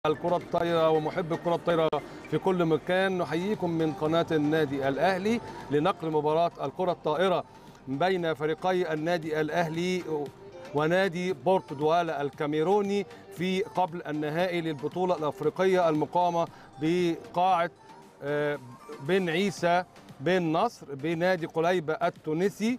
الكرة الطايرة ومحب الكرة الطايرة في كل مكان نحييكم من قناة النادي الأهلي لنقل مباراة الكرة الطائرة بين فريقي النادي الأهلي ونادي بورتو دوالا الكاميروني في قبل النهائي للبطولة الأفريقية المقامة بقاعة آه، بن عيسى بن نصر بنادي قليبة التونسي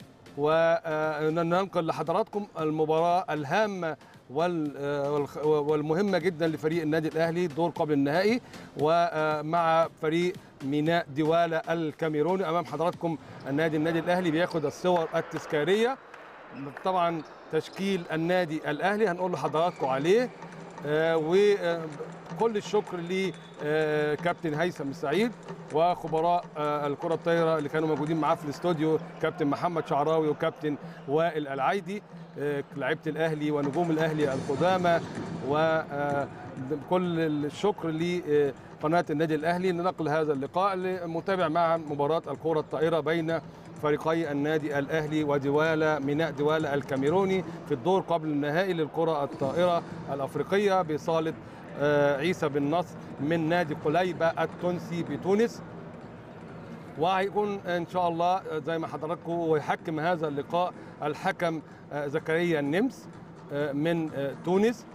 وننقل لحضراتكم المباراة الهامة وال- والخ- والمهمة جدا لفريق النادي الأهلي دور قبل النهائي ومع فريق ميناء دوالا الكاميروني أمام حضراتكم النادي النادي الأهلي بياخد الصور التذكارية طبعا تشكيل النادي الأهلي هنقول لحضراتكم عليه آه، وكل الشكر لكابتن هيثم السعيد وخبراء آه، الكرة الطايرة اللي كانوا موجودين معاه في الاستوديو كابتن محمد شعراوي وكابتن وائل العيدي آه، لعيبة الأهلي ونجوم الأهلي القدامى وكل الشكر لقناة النادي الأهلي لنقل هذا اللقاء لمتابع مع مباراة الكرة الطائرة بين فريقي النادي الاهلي ودوالا ميناء دوالا الكاميروني في الدور قبل النهائي للكره الطائره الافريقيه بصاله آه، عيسى بن نصر من نادي قليبه التونسي بتونس وهيكون ان شاء الله آه، زي ما حضراتكم ويحكم هذا اللقاء الحكم آه، زكريا النمس آه، من آه، تونس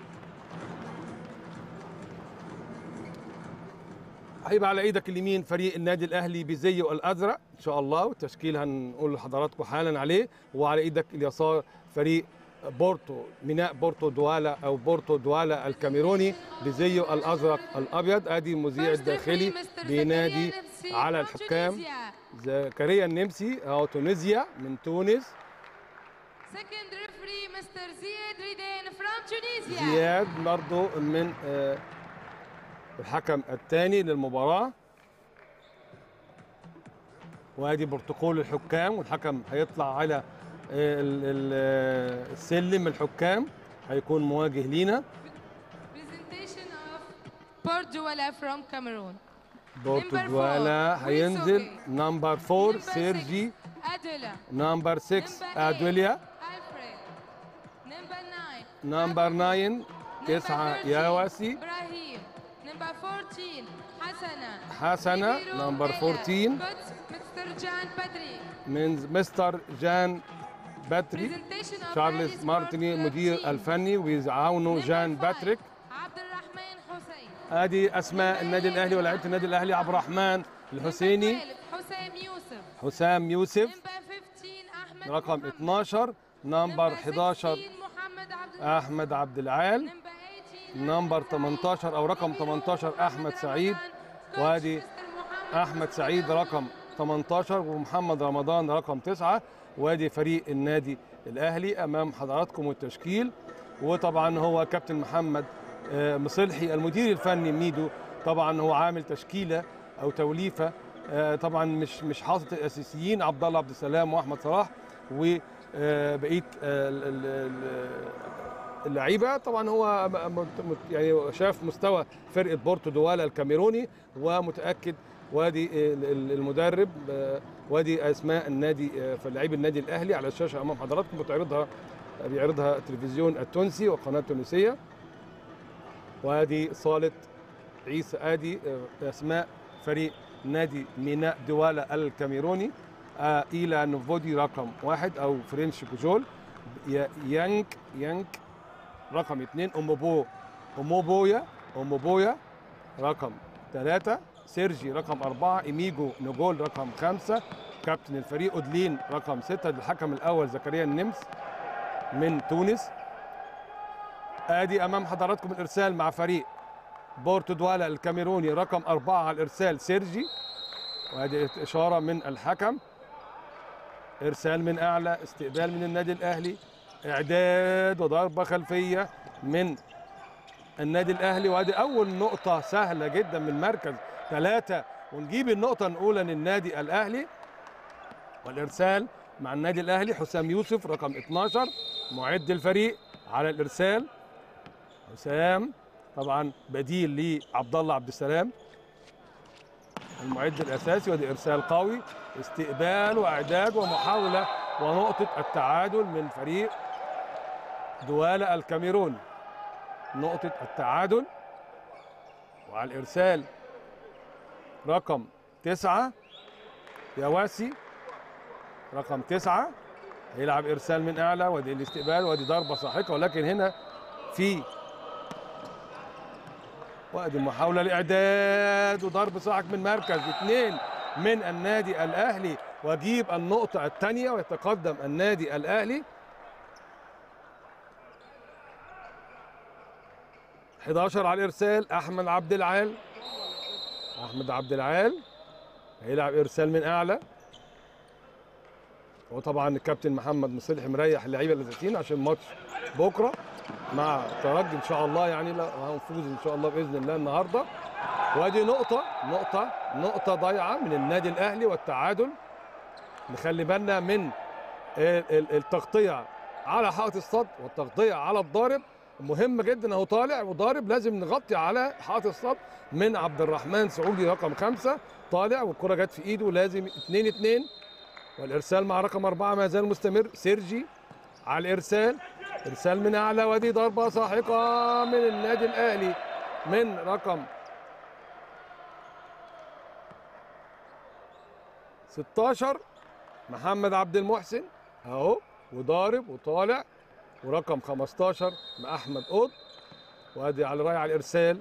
هيبقى على ايدك اليمين فريق النادي الاهلي بزيه الازرق ان شاء الله والتشكيل هنقول لحضراتكم حالا عليه وعلى ايدك اليسار فريق بورتو ميناء بورتو دوالا او بورتو دوالا الكاميروني بزيه الازرق الابيض ادي المذيع الداخلي بينادي على الحكام زكريا النمسي او تونيزيا من تونس Second referee, Mr. Ziad Riden from Tunisia. زياد برضو من آه، الحكم الثاني للمباراة وادي بروتوكول الحكام والحكم هيطلع على آه، ال- ال- آه، السلم الحكام هيكون مواجه لينا Presentation of Port Douala from Cameroon. بورتو Number four, دوالا هينزل Wisoke. نمبر 4 Number سيرجي six, Adela. نمبر 6 Number eight, ادوليا Alfred. Number nine, نمبر 9 Number تسعة 13, ياوسي Ibrahim. Number 14, Hassana. حسنة Libero نمبر Ella. 14 Coach Mr. Jan Padri. من مستر جان باتري Presentation of تشارلز Ali's مارتيني Sport مدير Club team. الفني ويعاونه Number جان five, باتريك عبد الرحمن حسين. ادي اسماء النادي الاهلي ولاعيبه النادي الاهلي عبد الرحمن الحسيني Number 12, حسام يوسف. حسام يوسف Number 15, أحمد رقم محمد. 12 نمبر Number 11 16, محمد عبد احمد عبد العال Number 18, نمبر 18 او رقم 18 احمد سعيد وادي احمد سعيد رقم 18 ومحمد رمضان رقم 9 وادي فريق النادي الاهلي امام حضراتكم التشكيل وطبعا هو كابتن محمد آه، مصلحي المدير الفني ميدو طبعا هو عامل تشكيله او توليفه آه، طبعا مش مش حاطط الاساسيين عبد الله عبد السلام واحمد صلاح وبقيه اللعيبه طبعا هو م- م- يعني شاف مستوى فرقه بورتو دوالا الكاميروني ومتاكد وادي ال- ال- المدرب آه، وادي اسماء النادي آه، فلاعيب النادي الاهلي على الشاشه امام حضراتكم بتعرضها بيعرضها التلفزيون التونسي والقناه التونسيه وادي صاله عيسى ادي آه، اسماء فريق نادي ميناء دوالا الكاميروني آه، إيلا نوفودي رقم واحد أو فرنش بوجول ي- يانك يانك رقم اثنين أموبو أموبويا أموبويا رقم ثلاثة سيرجي رقم أربعة إيميجو نجول رقم خمسة كابتن الفريق أودلين رقم ستة الحكم الأول زكريا النمس من تونس ادي امام حضراتكم الارسال مع فريق بورتو دوالا الكاميروني رقم أربعة على الارسال سيرجي وهذه اشاره من الحكم ارسال من اعلى استقبال من النادي الاهلي اعداد وضربه خلفيه من النادي الاهلي وادي اول نقطه سهله جدا من مركز ثلاثه ونجيب النقطه الاولى للنادي الاهلي والارسال مع النادي الاهلي حسام يوسف رقم 12 معد الفريق على الارسال حسام طبعا بديل لعبد الله عبد السلام المعد الاساسي ودي ارسال قوي استقبال واعداد ومحاوله ونقطه التعادل من فريق دوالا الكاميرون نقطه التعادل وعلى الارسال رقم تسعة يواسي رقم تسعة هيلعب ارسال من اعلى وادي الاستقبال وادي ضربه ساحقه ولكن هنا في وادي محاوله لاعداد وضرب ساحق من مركز اثنين من النادي الاهلي ويجيب النقطه الثانيه ويتقدم النادي الاهلي 11 على الارسال احمد عبد العال احمد عبد العال هيلعب ارسال من اعلى وطبعا الكابتن محمد مصلح مريح اللعيبه الاساسيين عشان ماتش بكره مع ترجي ان شاء الله يعني لا هنفوز ان شاء الله باذن الله النهارده وادي نقطه نقطه نقطه ضايعه من النادي الاهلي والتعادل نخلي بالنا من ال- ال- التغطيه على حائط الصد والتغطيه على الضارب مهم جدا اهو طالع وضارب لازم نغطي على حائط الصد من عبد الرحمن سعودي رقم خمسة طالع والكره جت في ايده لازم 2 2 والارسال مع رقم أربعة ما زال مستمر سيرجي على الارسال ارسال من اعلى ودي ضربه ساحقه من النادي الاهلي من رقم 16 محمد عبد المحسن اهو وضارب وطالع ورقم 15 مع احمد قط وادي على راي على الارسال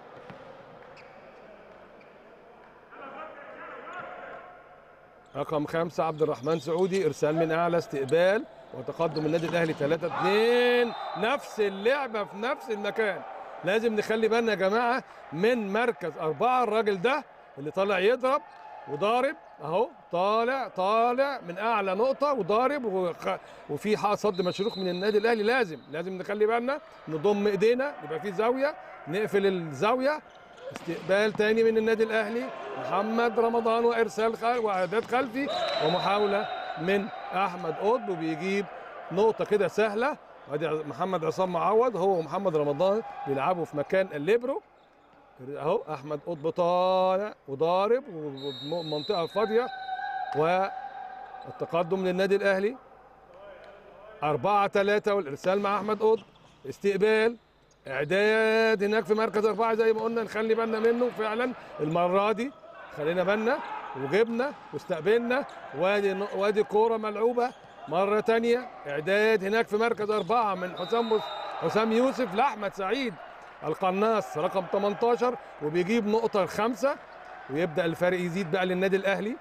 رقم خمسة عبد الرحمن سعودي ارسال من اعلى استقبال وتقدم النادي الاهلي 3 2 نفس اللعبه في نفس المكان لازم نخلي بالنا يا جماعه من مركز اربعه الراجل ده اللي طالع يضرب وضارب اهو طالع طالع من اعلى نقطه وضارب وخ... وفي حق صد مشروخ من النادي الاهلي لازم لازم نخلي بالنا نضم ايدينا يبقى في زاويه نقفل الزاويه استقبال تاني من النادي الاهلي محمد رمضان وارسال خل... واعداد خلفي ومحاوله من احمد قطب وبيجيب نقطه كده سهله وادي محمد عصام معوض هو ومحمد رمضان بيلعبوا في مكان الليبرو اهو احمد قطب طالع وضارب ومنطقه فاضيه والتقدم للنادي الاهلي أربعة ثلاثة والإرسال مع أحمد قطب استقبال إعداد هناك في مركز أربعة زي ما قلنا نخلي بالنا منه فعلا المرة دي خلينا بالنا وجبنا واستقبلنا وادي وادي كورة ملعوبة مرة تانية إعداد هناك في مركز أربعة من حسام حسام يوسف لأحمد سعيد القناص رقم 18 وبيجيب نقطة الخمسة ويبدأ الفرق يزيد بقى للنادي الأهلي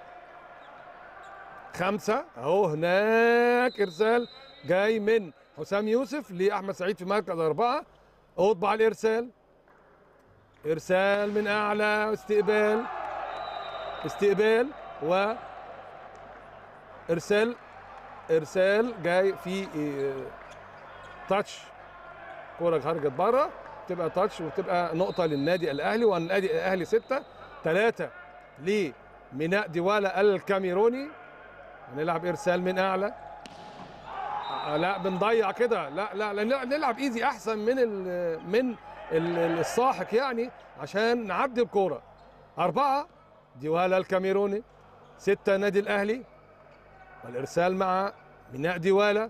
خمسة أهو هناك إرسال جاي من حسام يوسف لأحمد سعيد في مركز أربعة أطبع الإرسال إرسال من أعلى استقبال استقبال و إرسال إرسال جاي في تاتش كورة خرجت بره تبقى تاتش وتبقى نقطة للنادي الأهلي والنادي الأهلي ستة ثلاثة لميناء ديوالا الكاميروني هنلعب إرسال من أعلى آه لا بنضيع كده لا لا, لا نلعب ايزي احسن من ال من ال الساحق يعني عشان نعدي الكوره أربعة ديوالا الكاميروني ستة نادي الأهلي والإرسال مع ميناء ديوالا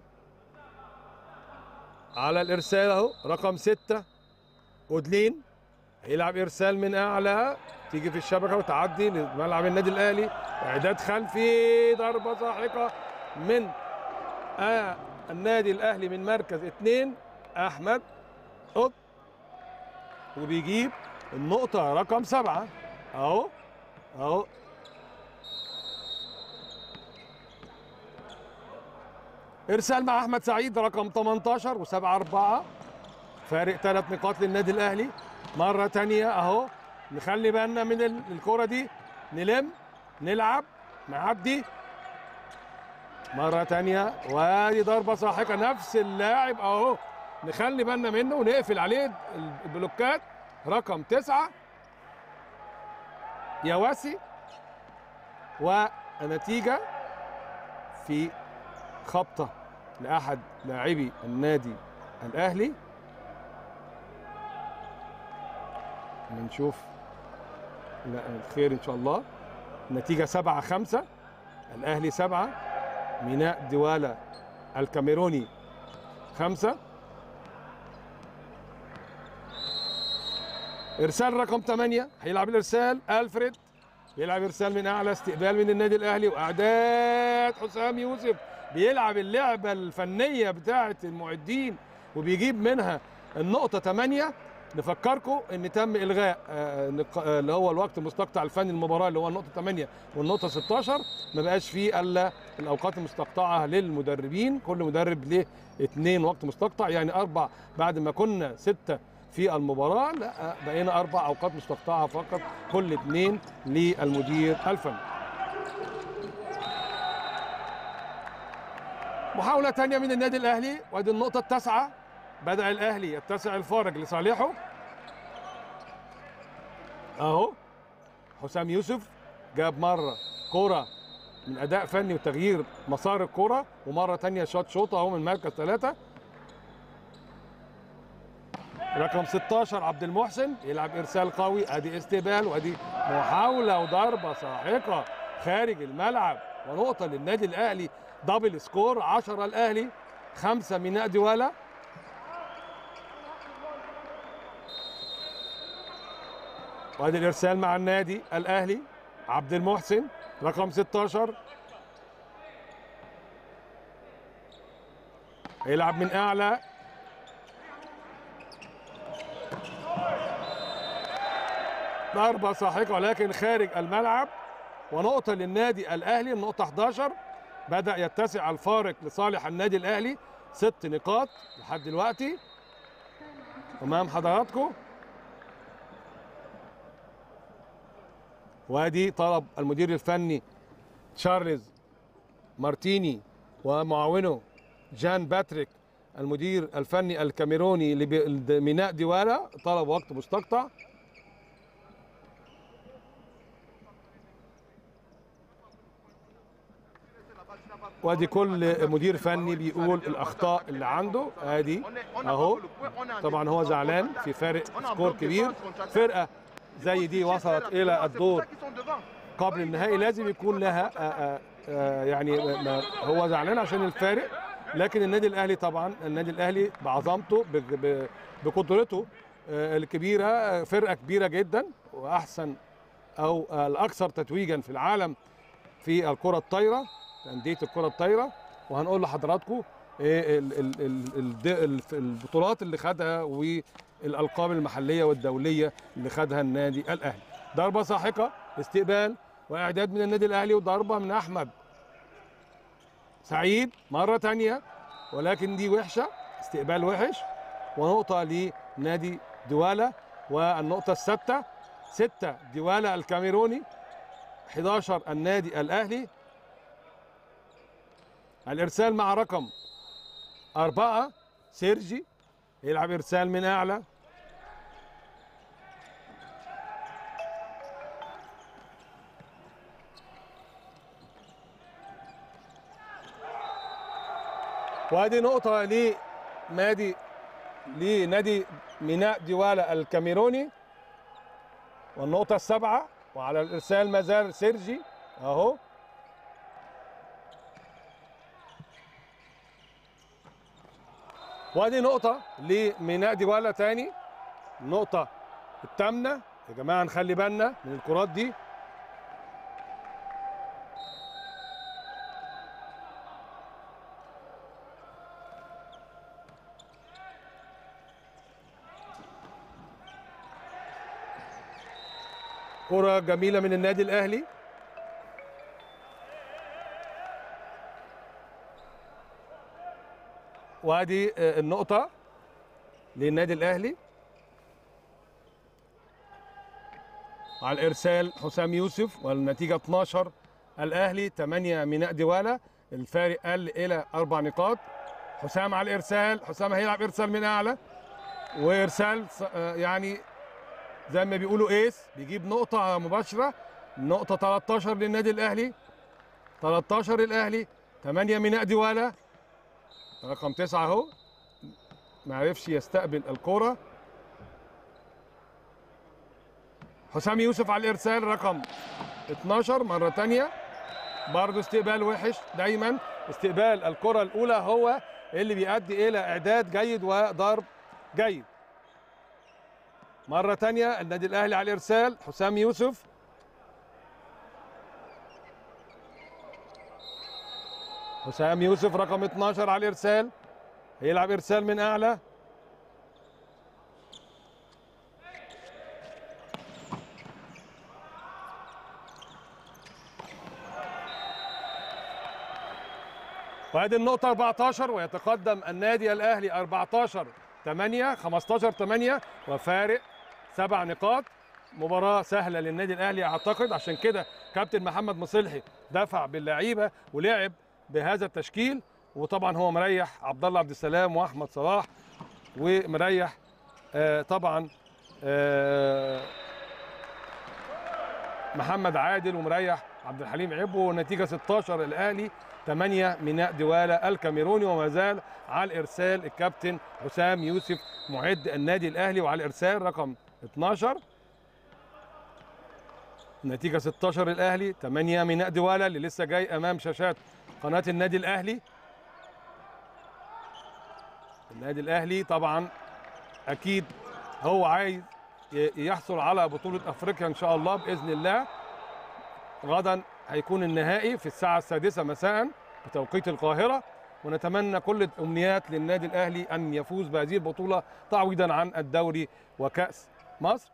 على الإرسال أهو رقم ستة أودلين هيلعب إرسال من أعلى تيجي في الشبكة وتعدي لملعب النادي الأهلي إعداد خلفي ضربة ساحقة من آه النادي الأهلي من مركز اثنين أحمد قط وبيجيب النقطة رقم سبعة أهو أهو إرسال مع أحمد سعيد رقم 18 و7 4 فارق ثلاث نقاط للنادي الأهلي مرة تانية أهو نخلي بالنا من الكرة دي نلم نلعب نعدي مرة تانية وادي ضربة ساحقة نفس اللاعب أهو نخلي بالنا منه ونقفل عليه البلوكات رقم تسعة يواسي والنتيجة في خبطة لأحد لاعبي النادي الأهلي نشوف لا خير إن شاء الله النتيجة سبعة خمسة الأهلي سبعة ميناء ديوالا الكاميروني خمسة ارسال رقم 8 هيلعب الارسال الفريد بيلعب ارسال من اعلى استقبال من النادي الاهلي واعداد حسام يوسف بيلعب اللعبه الفنيه بتاعه المعدين وبيجيب منها النقطه 8 نفكركم ان تم الغاء آه، نق- آه، اللي هو الوقت المستقطع الفني المباراه اللي هو النقطه 8 والنقطه 16 ما بقاش فيه الا الاوقات المستقطعه للمدربين كل مدرب له اثنين وقت مستقطع يعني اربع بعد ما كنا سته في المباراه لا آه، بقينا اربع اوقات مستقطعه فقط كل اثنين للمدير الفني محاولة تانية من النادي الأهلي وادي النقطة التاسعة بدأ الأهلي يتسع الفارق لصالحه أهو حسام يوسف جاب مرة كرة من أداء فني وتغيير مسار الكرة ومرة تانية شوت شوطة أهو من مركز ثلاثة رقم 16 عبد المحسن يلعب إرسال قوي أدي استقبال وأدي محاولة وضربة ساحقة خارج الملعب ونقطة للنادي الأهلي دبل سكور 10 الأهلي خمسة ميناء ديوالا وادي الارسال مع النادي الاهلي عبد المحسن رقم 16 يلعب من اعلى ضربة ساحقة ولكن خارج الملعب ونقطة للنادي الأهلي النقطة 11 بدأ يتسع الفارق لصالح النادي الأهلي ست نقاط لحد دلوقتي أمام حضراتكم وادي طلب المدير الفني تشارلز مارتيني ومعاونه جان باتريك المدير الفني الكاميروني لميناء ديوالا طلب وقت مستقطع وادي كل مدير فني بيقول الاخطاء اللي عنده ادي اهو طبعا هو زعلان في فارق سكور كبير فرقه زي دي وصلت الى الدور قبل النهائي لازم يكون لها آآ آآ يعني ما هو زعلان عشان الفارق لكن النادي الاهلي طبعا النادي الاهلي بعظمته ب- ب- بقدرته آه، الكبيره آه، فرقه كبيره جدا واحسن او آه، الاكثر تتويجا في العالم في الكره الطايره انديه الكره الطايره وهنقول لحضراتكم إيه ال- ال- ال- الد- الف- البطولات اللي خدها والالقاب المحليه والدوليه اللي خدها النادي الاهلي ضربه ساحقه استقبال واعداد من النادي الاهلي وضربه من احمد سعيد مره تانية ولكن دي وحشه استقبال وحش ونقطه لنادي دوالا والنقطه السادسه ستة ديوالا الكاميروني 11 النادي الاهلي الارسال مع رقم أربعة سيرجي يلعب ارسال من اعلى وادي نقطة لنادي لنادي ميناء ديوالا الكاميروني والنقطة السابعة وعلى الإرسال ما زال سيرجي أهو وادي نقطة لميناء ديوالا تاني النقطة الثامنة يا جماعة نخلي بالنا من الكرات دي كرة جميلة من النادي الأهلي وادي آه، النقطة للنادي الأهلي على الإرسال حسام يوسف والنتيجة 12 الأهلي 8 ميناء ديوالا الفارق قل إلى أربع نقاط حسام على الإرسال حسام هيلعب إرسال من أعلى وإرسال ص- آه، يعني زي ما بيقولوا ايس بيجيب نقطة مباشرة نقطة 13 للنادي الأهلي 13 الأهلي 8 ميناء ديوالا رقم 9 أهو ما عرفش يستقبل الكرة حسام يوسف على الإرسال رقم 12 مرة تانية برضه استقبال وحش دايما استقبال الكرة الأولى هو اللي بيؤدي إلى إعداد جيد وضرب جيد مره تانية النادي الاهلي على الارسال حسام يوسف حسام يوسف رقم 12 على الارسال هيلعب ارسال من اعلى وادي النقطة 14 ويتقدم النادي الأهلي 14 8 15 8 وفارق سبع نقاط مباراة سهلة للنادي الأهلي أعتقد عشان كده كابتن محمد مصلحي دفع باللعيبة ولعب بهذا التشكيل وطبعا هو مريح عبد الله عبد السلام وأحمد صلاح ومريح آه طبعا آه محمد عادل ومريح عبد الحليم عبو والنتيجة 16 الأهلي 8 ميناء دوالا الكاميروني وما زال على الارسال الكابتن حسام يوسف معد النادي الاهلي وعلى الارسال رقم 12 النتيجه 16 الاهلي 8 ميناء دوالا اللي لسه جاي امام شاشات قناه النادي الاهلي النادي الاهلي طبعا اكيد هو عايز يحصل على بطوله افريقيا ان شاء الله باذن الله غدا هيكون النهائي في الساعة السادسة مساء بتوقيت القاهرة ونتمنى كل الأمنيات للنادي الأهلي أن يفوز بهذه البطولة تعويضا عن الدوري وكأس مصر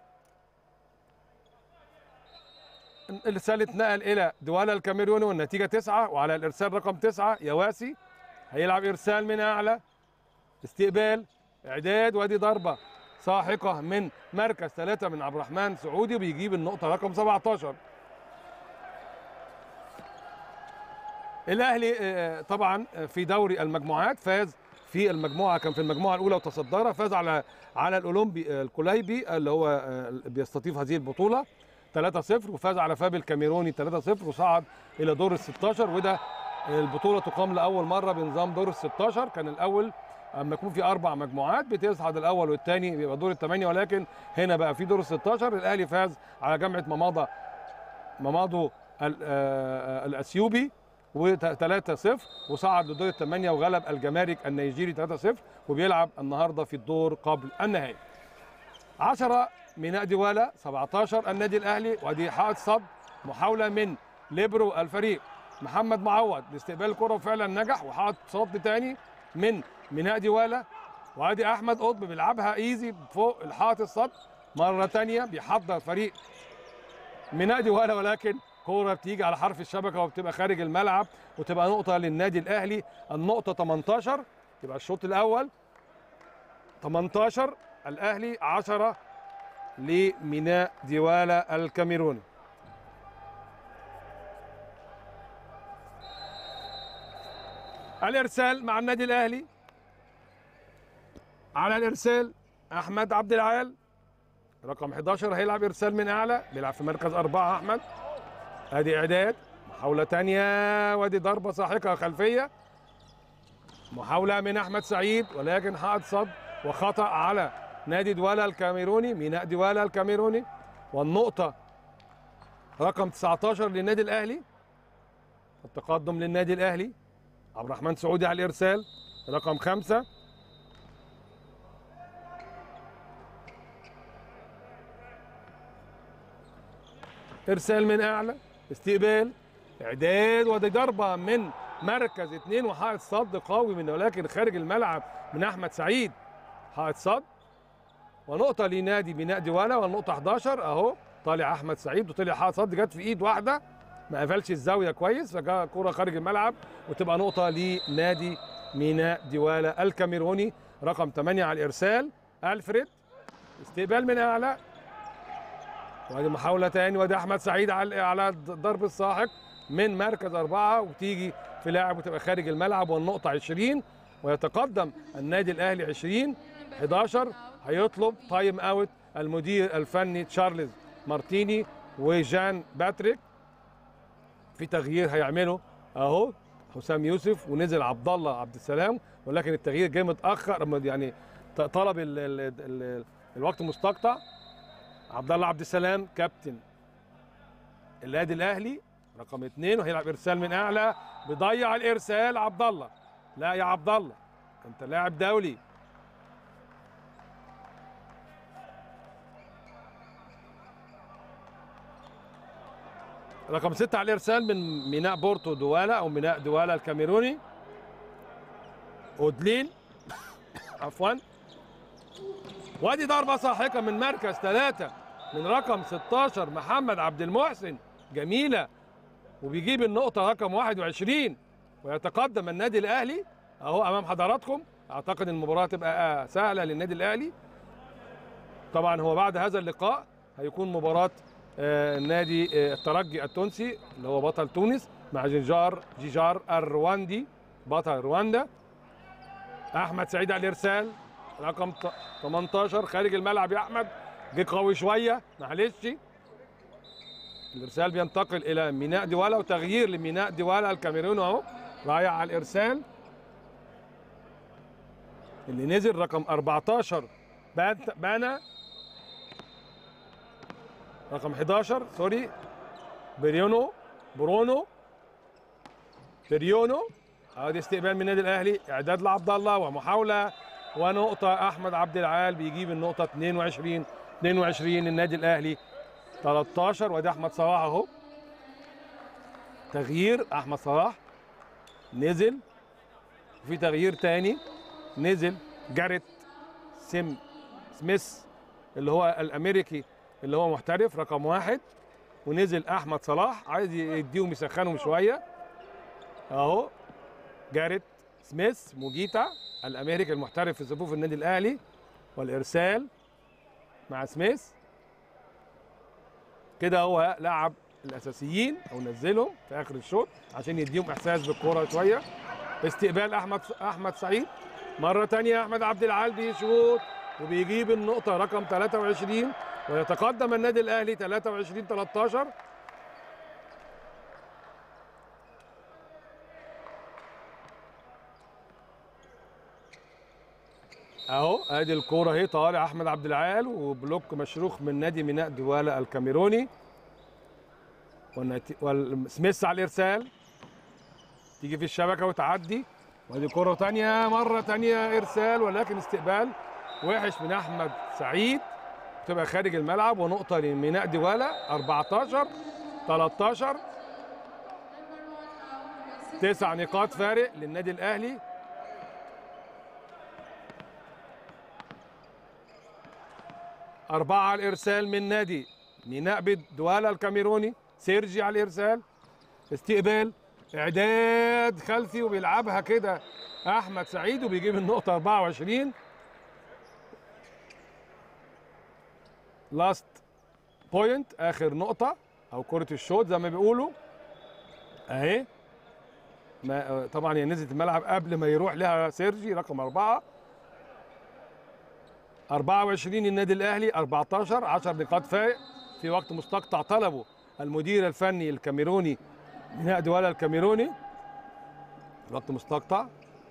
الرسالة اتنقل إلى دوالا الكاميروني والنتيجة تسعة وعلى الإرسال رقم تسعة يواسي هيلعب إرسال من أعلى استقبال إعداد وادي ضربة ساحقة من مركز ثلاثة من عبد الرحمن سعودي وبيجيب النقطة رقم 17 الاهلي طبعا في دوري المجموعات فاز في المجموعه كان في المجموعه الاولى وتصدرها فاز على على الاولمبي الكوليبي اللي هو بيستضيف هذه البطوله 3-0 وفاز على فاب الكاميروني 3-0 وصعد الى دور ال 16 وده البطوله تقام لاول مره بنظام دور ال 16 كان الاول اما يكون في اربع مجموعات بتصعد الاول والثاني بيبقى دور الثمانيه ولكن هنا بقى في دور ال 16 الاهلي فاز على جامعه مماضه مماضو الاثيوبي و3 0 وصعد لدور الثمانية وغلب الجمارك النيجيري 3 0 وبيلعب النهارده في الدور قبل النهائي 10 ميناء ديوالا 17 النادي الاهلي ودي حائط صد محاوله من ليبرو الفريق محمد معوض لاستقبال الكره وفعلا نجح وحائط صد تاني من ميناء ديوالا وادي احمد قطب بيلعبها ايزي فوق الحائط الصد مره تانية بيحضر فريق ميناء ديوالا ولكن كوره بتيجي على حرف الشبكه وبتبقى خارج الملعب وتبقى نقطه للنادي الاهلي النقطه 18 يبقى الشوط الاول 18 الاهلي 10 لميناء ديوالا الكاميروني الارسال مع النادي الاهلي على الارسال احمد عبد العال رقم 11 هيلعب ارسال من اعلى بيلعب في مركز اربعه احمد ادي اعداد محاوله تانية وادي ضربه ساحقه خلفيه محاوله من احمد سعيد ولكن حائط صد وخطا على نادي دوالا الكاميروني ميناء دوالا الكاميروني والنقطه رقم 19 للنادي الاهلي التقدم للنادي الاهلي عبد الرحمن سعودي على الارسال رقم خمسة ارسال من اعلى استقبال اعداد ودي ضربه من مركز اثنين وحائط صد قوي منه ولكن خارج الملعب من احمد سعيد حائط صد ونقطه لنادي بناء ديوالا والنقطه 11 اهو طالع احمد سعيد وطلع حائط صد جت في ايد واحده ما قفلش الزاويه كويس فجاء كره خارج الملعب وتبقى نقطه لنادي ميناء ديوالا الكاميروني رقم 8 على الارسال الفريد استقبال من اعلى وادي محاوله تاني وادي احمد سعيد على على الضرب الساحق من مركز اربعه وتيجي في لاعب وتبقى خارج الملعب والنقطه 20 ويتقدم النادي الاهلي 20 11 هيطلب تايم اوت المدير الفني تشارلز مارتيني وجان باتريك في تغيير هيعمله اهو حسام يوسف ونزل عبد الله عبد السلام ولكن التغيير جه متاخر يعني طلب ال ال ال الوقت مستقطع عبد الله عبد السلام كابتن النادي الاهلي رقم اثنين وهيلعب ارسال من اعلى بيضيع الارسال عبد الله لا يا عبد الله انت لاعب دولي رقم ستة على الارسال من ميناء بورتو دوالا او ميناء دوالا الكاميروني اودليل عفوا وادي ضربه ساحقه من مركز ثلاثة من رقم 16 محمد عبد المحسن جميله وبيجيب النقطه رقم 21 ويتقدم النادي الاهلي اهو امام حضراتكم اعتقد المباراه تبقى آه سهله للنادي الاهلي طبعا هو بعد هذا اللقاء هيكون مباراه آه، نادي آه، الترجي التونسي اللي هو بطل تونس مع جيجار جيجار الرواندي بطل رواندا احمد سعيد على الارسال رقم ت- 18 خارج الملعب يا احمد جه قوي شويه معلش الارسال بينتقل الى ميناء ديوالا وتغيير لميناء ديوالا الكاميروني اهو رايح على الارسال اللي نزل رقم 14 بان- بانا رقم 11 سوري بريونو برونو بريونو ادي استقبال من النادي الاهلي اعداد لعبد الله ومحاوله ونقطه احمد عبد العال بيجيب النقطه 22 22 النادي الاهلي 13 وادي احمد صلاح اهو تغيير احمد صلاح نزل وفي تغيير تاني نزل جاريت سيم سميث اللي هو الامريكي اللي هو محترف رقم واحد ونزل احمد صلاح عايز يديهم يسخنهم شويه اهو جاريت سميث موجيتا الامريكي المحترف في صفوف النادي الاهلي والارسال مع سميث كده هو لعب الاساسيين او نزلهم في اخر الشوط عشان يديهم احساس بالكوره شويه استقبال احمد احمد سعيد مره تانية احمد عبد العال بيشوط وبيجيب النقطه رقم 23 ويتقدم النادي الاهلي 23 13 اهو ادي الكوره اهي طالع احمد عبد العال وبلوك مشروخ من نادي ميناء دوالا الكاميروني والنتي- والسميث على الارسال تيجي في الشبكه وتعدي وادي كره تانية مره تانية ارسال ولكن استقبال وحش من احمد سعيد تبقى خارج الملعب ونقطه لميناء دوالا 14 13 تسع نقاط فارق للنادي الاهلي أربعة على الإرسال من نادي ميناء بد دوالا الكاميروني سيرجي على الإرسال استقبال إعداد خلفي وبيلعبها كده أحمد سعيد وبيجيب النقطة 24 لاست بوينت آخر نقطة أو كرة الشوط زي ما بيقولوا أهي ما طبعا هي نزلت الملعب قبل ما يروح لها سيرجي رقم أربعة 24 النادي الاهلي 14 10 نقاط فارق في وقت مستقطع طلبه المدير الفني الكاميروني ميناء دوالا الكاميروني وقت مستقطع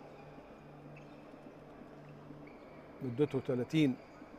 مدته 30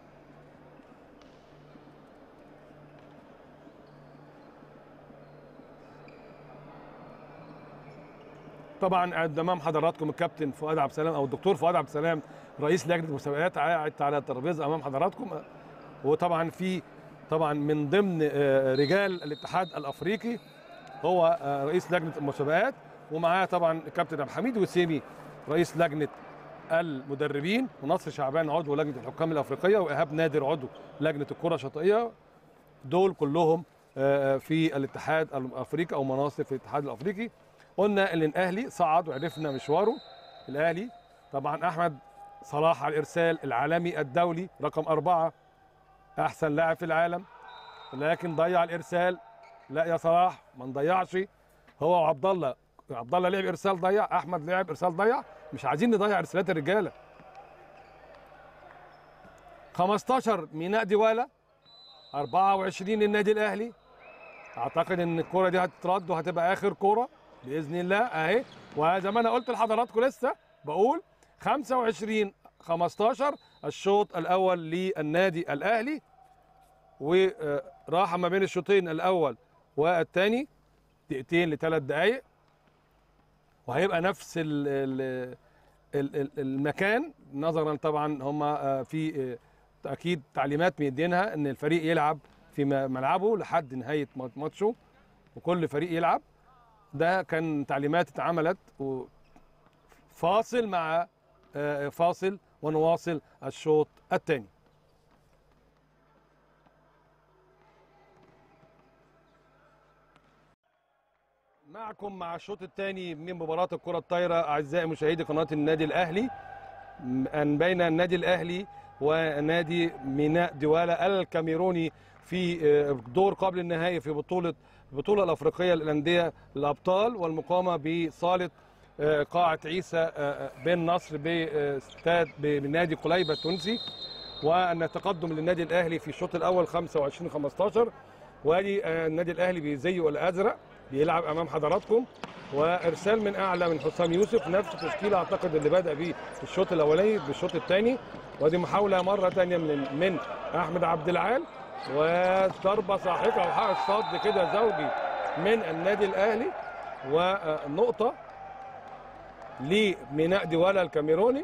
طبعا امام حضراتكم الكابتن فؤاد عبد السلام او الدكتور فؤاد عبد السلام رئيس لجنه المسابقات قاعد على الترابيزه امام حضراتكم وطبعا في طبعا من ضمن آه، رجال الاتحاد الافريقي هو آه، رئيس لجنه المسابقات ومعاه طبعا الكابتن عبد الحميد وسيمي رئيس لجنه المدربين ونصر شعبان عضو لجنه الحكام الافريقيه وايهاب نادر عضو لجنه الكره الشاطئيه دول كلهم آه، في الاتحاد الافريقي او مناصب في الاتحاد الافريقي قلنا ان الاهلي صعد وعرفنا مشواره الاهلي طبعا احمد صلاح على الارسال العالمي الدولي رقم أربعة احسن لاعب في العالم لكن ضيع الارسال لا يا صلاح ما نضيعش هو وعبد الله عبد الله لعب ارسال ضيع احمد لعب ارسال ضيع مش عايزين نضيع ارسالات الرجاله 15 ميناء ديوالا 24 النادي الاهلي اعتقد ان الكره دي هتترد وهتبقى اخر كره باذن الله اهي وزي ما انا قلت لحضراتكم لسه بقول 25 15 الشوط الاول للنادي الاهلي وراحه ما بين الشوطين الاول والثاني دقيقتين لثلاث دقائق وهيبقى نفس ال ال ال ال المكان نظرا طبعا هم في آه، اكيد تعليمات مدينها ان الفريق يلعب في م- ملعبه لحد نهايه ماتشه وكل فريق يلعب ده كان تعليمات اتعملت و- فاصل مع آه، فاصل ونواصل الشوط الثاني معكم مع الشوط الثاني من مباراة الكرة الطايرة أعزائي مشاهدي قناة النادي الأهلي م- بين النادي الأهلي ونادي ميناء ديوالا الكاميروني في آه، دور قبل النهائي في بطولة البطولة الأفريقية للأندية الأبطال والمقامة بصالة آه، قاعة عيسى آه، آه، بن نصر باستاد بنادي قليبة التونسي وأن تقدم للنادي الأهلي في الشوط الأول 25 15 وادي آه، النادي الأهلي بزيه الأزرق بيلعب أمام حضراتكم وإرسال من أعلى من حسام يوسف نفس التشكيل أعتقد اللي بدأ بيه في الشوط الأولاني بالشوط الثاني ودي محاولة مرة ثانية من من أحمد عبد العال وضربة ساحقة وحق صد كده زوجي من النادي الأهلي ونقطة لميناء ديوالا الكاميروني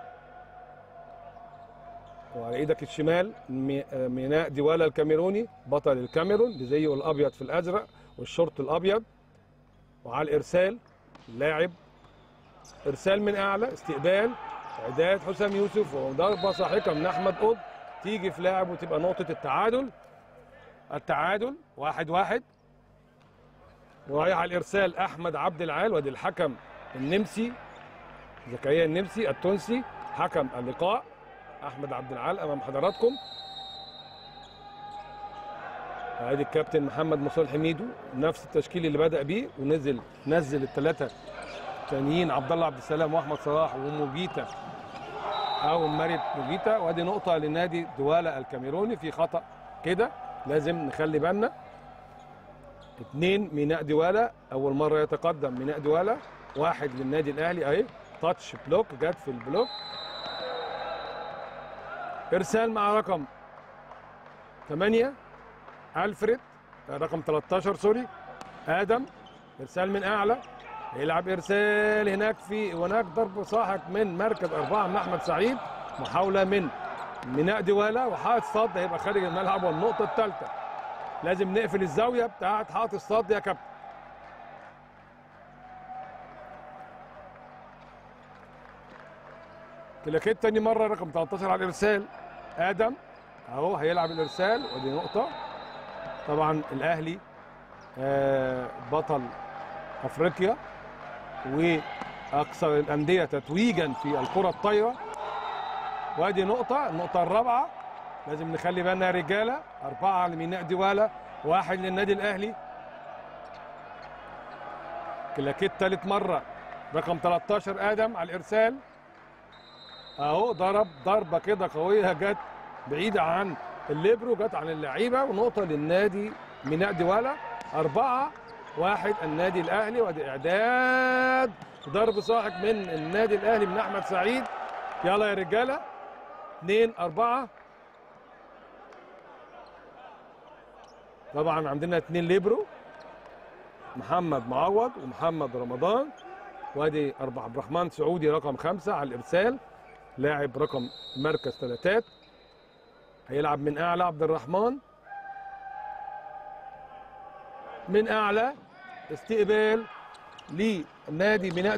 وعلى ايدك الشمال مي- ميناء ديوالا الكاميروني بطل الكاميرون بزيه الابيض في الازرق والشورت الابيض وعلى الارسال لاعب ارسال من اعلى استقبال اعداد حسام يوسف وضربه ساحقه من احمد قطب تيجي في لاعب وتبقى نقطه التعادل التعادل واحد واحد ورايح على الارسال احمد عبد العال وادي الحكم النمسي زكريا النمسي التونسي حكم اللقاء احمد عبد العال امام حضراتكم ادي الكابتن محمد مصطفى حميدو نفس التشكيل اللي بدا بيه ونزل نزل الثلاثه التانيين عبد الله عبد السلام واحمد صلاح وموجيتا او ماريت موجيتا وادي نقطه لنادي دوالا الكاميروني في خطا كده لازم نخلي بالنا اثنين ميناء دوالا اول مره يتقدم ميناء دوالا واحد للنادي الاهلي اهي تاتش بلوك جت في البلوك ارسال مع رقم 8 الفريد رقم 13 سوري ادم ارسال من اعلى يلعب ارسال هناك في هناك ضرب ساحق من مركز اربعه من احمد سعيد محاوله من ميناء ديوالا وحائط صد هيبقى خارج الملعب والنقطه الثالثه لازم نقفل الزاويه بتاعت حائط الصد يا كابتن كلاكيت تاني مره رقم 13 على الارسال ادم اهو هيلعب الارسال ودي نقطه طبعا الاهلي آه، بطل افريقيا واكثر الانديه تتويجا في الكره الطايره وادي نقطه النقطه الرابعه لازم نخلي بالنا يا رجاله اربعه لميناء ديوالا واحد للنادي الاهلي كلاكيت ثالث مره رقم 13 ادم على الارسال اهو ضرب ضربه كده قويه جت بعيده عن الليبرو جت عن اللعيبه ونقطه للنادي ميناء ديوالا أربعة واحد النادي الأهلي وادي إعداد ضرب ساحق من النادي الأهلي من أحمد سعيد يلا يا رجالة اثنين أربعة طبعا عندنا اثنين ليبرو محمد معوض ومحمد رمضان وادي أربع عبد الرحمن سعودي رقم خمسة على الإرسال لاعب رقم مركز ثلاثات هيلعب من أعلى عبد الرحمن من أعلى استقبال لنادي ميناء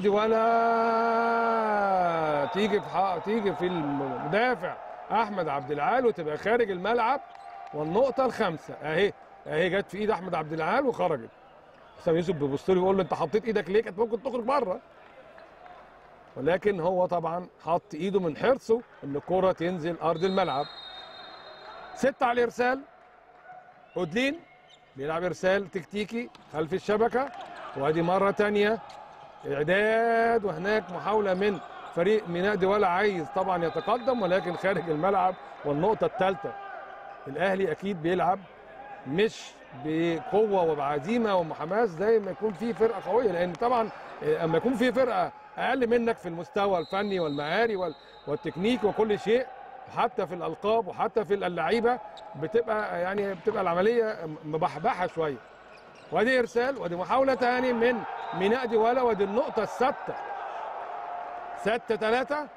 ديوالا تيجي في حق تيجي في المدافع احمد عبد العال وتبقى خارج الملعب والنقطه الخامسه اهي اهي جت في ايد احمد عبد العال وخرجت حسام يوسف بيبص له بيقول له انت حطيت ايدك ليه كانت ممكن تخرج بره ولكن هو طبعا حط ايده من حرصه ان الكره تنزل ارض الملعب ستة على الارسال اودلين بيلعب ارسال تكتيكي خلف الشبكه وادي مره تانية اعداد وهناك محاوله من فريق ميناء ديوالا عايز طبعا يتقدم ولكن خارج الملعب والنقطه الثالثه الاهلي اكيد بيلعب مش بقوه وبعزيمه وحماس زي ما يكون في فرقه قويه لان طبعا اما يكون في فرقه اقل منك في المستوى الفني والمهاري وال- والتكنيك وكل شيء حتى في الالقاب وحتى في اللعيبه بتبقى يعني بتبقى العمليه مبحبحه شويه وادي ارسال وادي محاوله تاني من ميناء ديوالا وادي النقطه السادسه ستة ثلاثة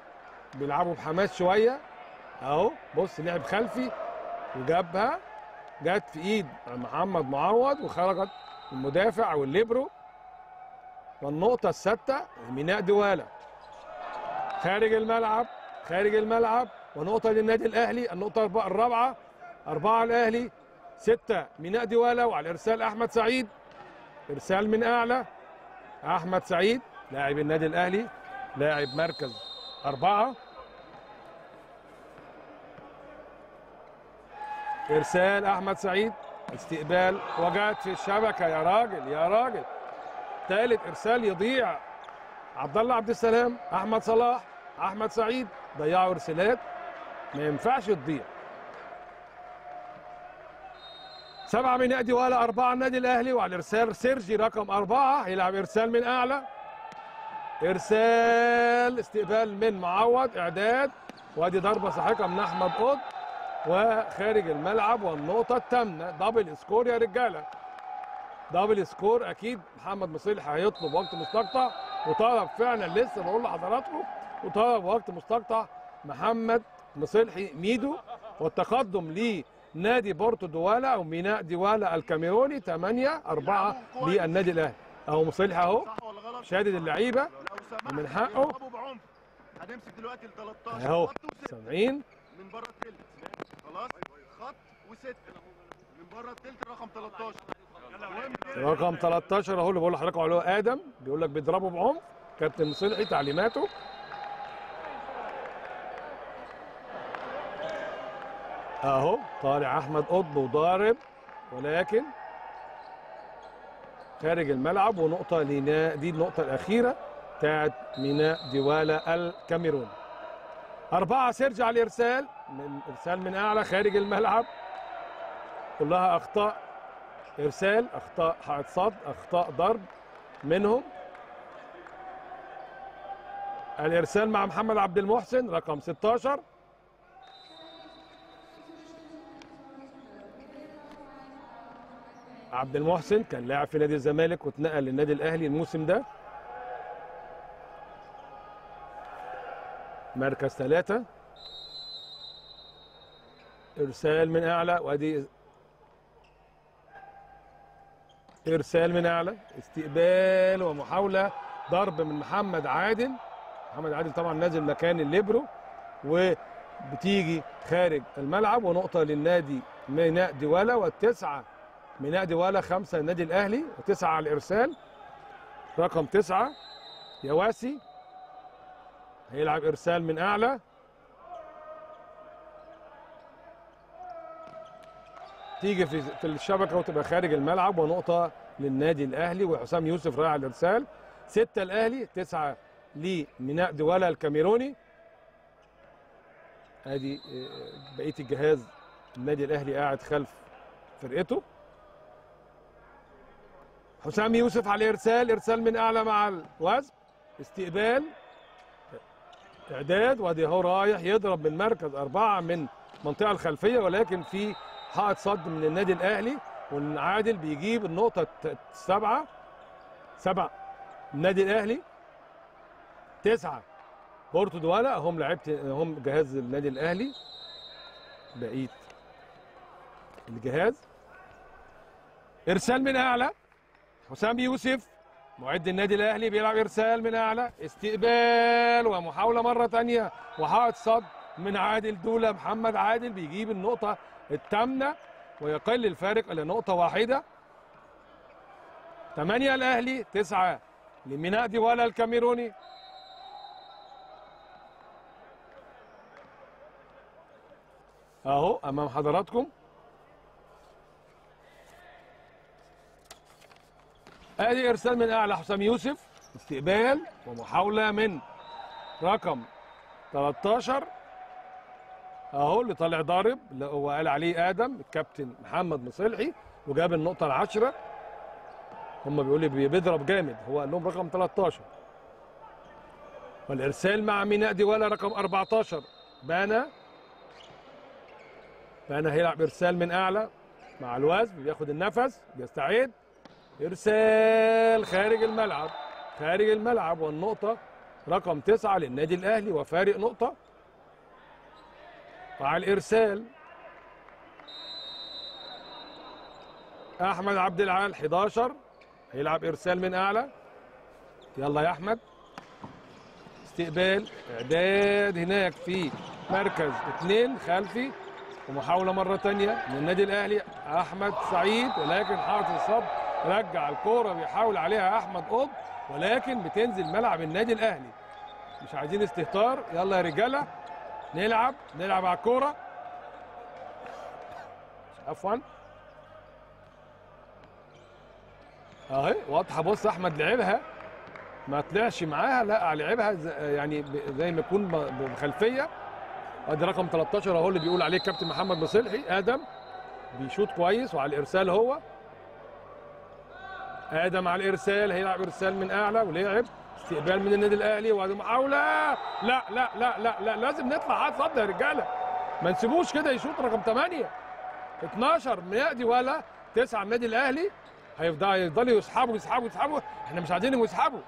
بيلعبوا بحماس شوية اهو بص لعب خلفي وجابها جت في ايد محمد معوض وخرجت المدافع او الليبرو والنقطة السادسة ميناء دوالا خارج الملعب خارج الملعب ونقطة للنادي الأهلي النقطة الرب- الرابعة أربعة الأهلي ستة ميناء دوالا وعلى الإرسال أحمد سعيد إرسال من أعلى أحمد سعيد لاعب النادي الأهلي لاعب مركز أربعة إرسال أحمد سعيد استقبال وجد في الشبكة يا راجل يا راجل ثالث إرسال يضيع عبد الله عبد السلام أحمد صلاح أحمد سعيد ضيعوا إرسالات ما ينفعش تضيع سبعة من نادي ولا أربعة النادي الأهلي وعلى الإرسال سيرجي رقم أربعة هيلعب إرسال من أعلى إرسال استقبال من معوض إعداد وادي ضربة ساحقة من أحمد قط وخارج الملعب والنقطة الثامنة دبل سكور يا رجالة دبل سكور أكيد محمد مصلح هيطلب وقت مستقطع وطلب فعلا لسه بقول لحضراتكم وطلب وقت مستقطع محمد مصلحي ميدو والتقدم لنادي بورتو دوالا او ميناء دوالا الكاميروني 8 4 للنادي الاهلي اهو مصلحي اهو صح ولا غلط؟ شادد اللعيبه لو سمحت من حقه. اضربه بعنف هنمسك دلوقتي ال 13 اهو خط وست سامعين من بره التلت خلاص خط وست من بره التلت رقم 13 مهم جدا رقم 13 اهو اللي بقول لحضراتكم عليه ادم بيقول لك بيضربه بعنف كابتن مصلحي تعليماته اهو طالع احمد قطب وضارب ولكن خارج الملعب ونقطه لنا دي النقطه الاخيره بتاعت ميناء ديوالا الكاميروني أربعة سيرجي على الإرسال من إرسال من أعلى خارج الملعب كلها أخطاء ارسال اخطاء حائط صد اخطاء ضرب منهم الارسال مع محمد عبد المحسن رقم 16 عبد المحسن كان لاعب في نادي الزمالك واتنقل للنادي الاهلي الموسم ده مركز ثلاثة ارسال من اعلى وادي ارسال من اعلى استقبال ومحاوله ضرب من محمد عادل محمد عادل طبعا نازل مكان الليبرو وبتيجي خارج الملعب ونقطه للنادي ميناء ديوالا والتسعه ميناء ديوالا خمسه النادي الاهلي وتسعه على الارسال رقم تسعه يواسي هيلعب ارسال من اعلى تيجي في في الشبكه وتبقى خارج الملعب ونقطه للنادي الاهلي وحسام يوسف رايح على الارسال سته الاهلي تسعه لميناء دوالا الكاميروني ادي آه، بقيه الجهاز النادي الاهلي قاعد خلف فرقته حسام يوسف على الارسال ارسال من اعلى مع الوزن استقبال اعداد وادي هو رايح يضرب من مركز اربعه من المنطقه الخلفيه ولكن في حائط صد من النادي الاهلي والعادل بيجيب النقطه الت- السبعه سبعه النادي الاهلي تسعه بورتو دوالا هم لعيبه هم جهاز النادي الاهلي بقيه الجهاز ارسال من اعلى حسام يوسف معد النادي الاهلي بيلعب ارسال من اعلى استقبال ومحاوله مره ثانيه وحائط صد من عادل دوله محمد عادل بيجيب النقطه الثامنه ويقل الفارق الى نقطه واحده ثمانيه الاهلي تسعه لميناء ديوالا الكاميروني اهو امام حضراتكم ادي ارسال من اعلى حسام يوسف استقبال ومحاوله من رقم 13 اهو اللي طالع ضارب اللي هو قال عليه ادم الكابتن محمد مصلحي وجاب النقطه العاشره هم بيقولوا لي بيضرب جامد هو قال لهم رقم 13 والارسال مع ميناء ديوالا رقم 14 بانا بانا هيلعب ارسال من اعلى مع الوزن بياخد النفس بيستعد ارسال خارج الملعب خارج الملعب والنقطه رقم تسعة للنادي الاهلي وفارق نقطه مع الارسال احمد عبد العال 11 هيلعب ارسال من اعلى يلا يا احمد استقبال اعداد هناك في مركز اثنين خلفي ومحاوله مره تانية من النادي الاهلي احمد سعيد ولكن حاطط الصد رجع الكوره بيحاول عليها احمد قطب ولكن بتنزل ملعب النادي الاهلي مش عايزين استهتار يلا يا رجاله نلعب نلعب على الكوره عفوا اهي واضحه بص احمد لعبها ما طلعش معاها لا لعبها ز- يعني ب- زي ما يكون ب- بخلفيه ادي رقم 13 اهو اللي بيقول عليه كابتن محمد مصلحي ادم بيشوط كويس وعلى الارسال هو ادم على الارسال هيلعب ارسال من اعلى ولعب استقبال من النادي الاهلي وادي محاوله لا لا لا لا لا لازم نطلع حد صد يا رجاله ما نسيبوش كده يشوط رقم 8 12 ميادي ولا 9 النادي الاهلي هيفضلوا هيفضلوا يسحبوا يسحبوا يسحبوا احنا مش عايزينهم يسحبوا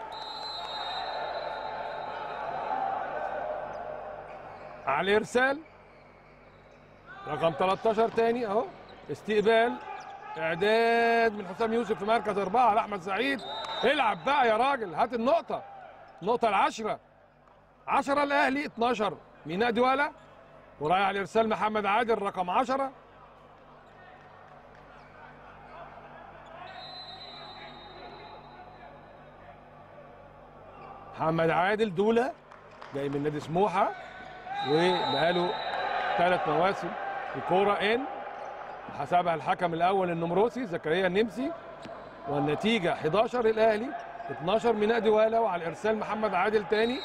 على الارسال رقم 13 تاني اهو استقبال اعداد من حسام يوسف في مركز اربعه لاحمد سعيد العب بقى يا راجل هات النقطه النقطه العشره 10 الاهلي 12 ميناء ديوالا ورايح على الارسال محمد عادل رقم 10 محمد عادل دوله جاي من نادي سموحه وبقاله ثلاث مواسم الكوره ان حسبها الحكم الاول النمروسي زكريا النمسي والنتيجه 11 الاهلي 12 ميناء ديوالا وعلى الارسال محمد عادل تاني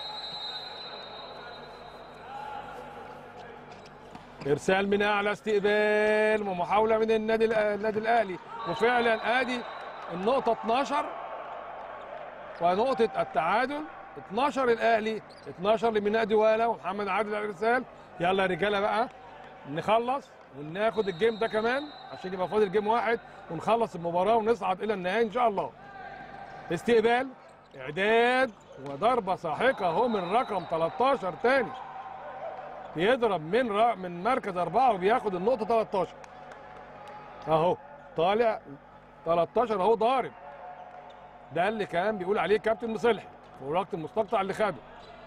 ارسال من اعلى استقبال ومحاوله من النادي الأ- النادي الاهلي وفعلا ادي النقطه 12 ونقطه التعادل 12 الاهلي 12 لميناء ديوالا ومحمد عادل على الارسال يلا يا رجاله بقى نخلص وناخد الجيم ده كمان عشان يبقى فاضل جيم واحد ونخلص المباراه ونصعد الى النهائي ان شاء الله استقبال اعداد وضربه ساحقه اهو من رقم 13 تاني بيضرب من را من مركز أربعة وبياخد النقطة 13 أهو طالع 13 أهو ضارب ده اللي كان بيقول عليه كابتن مصلحي في ورقة المستقطع اللي خده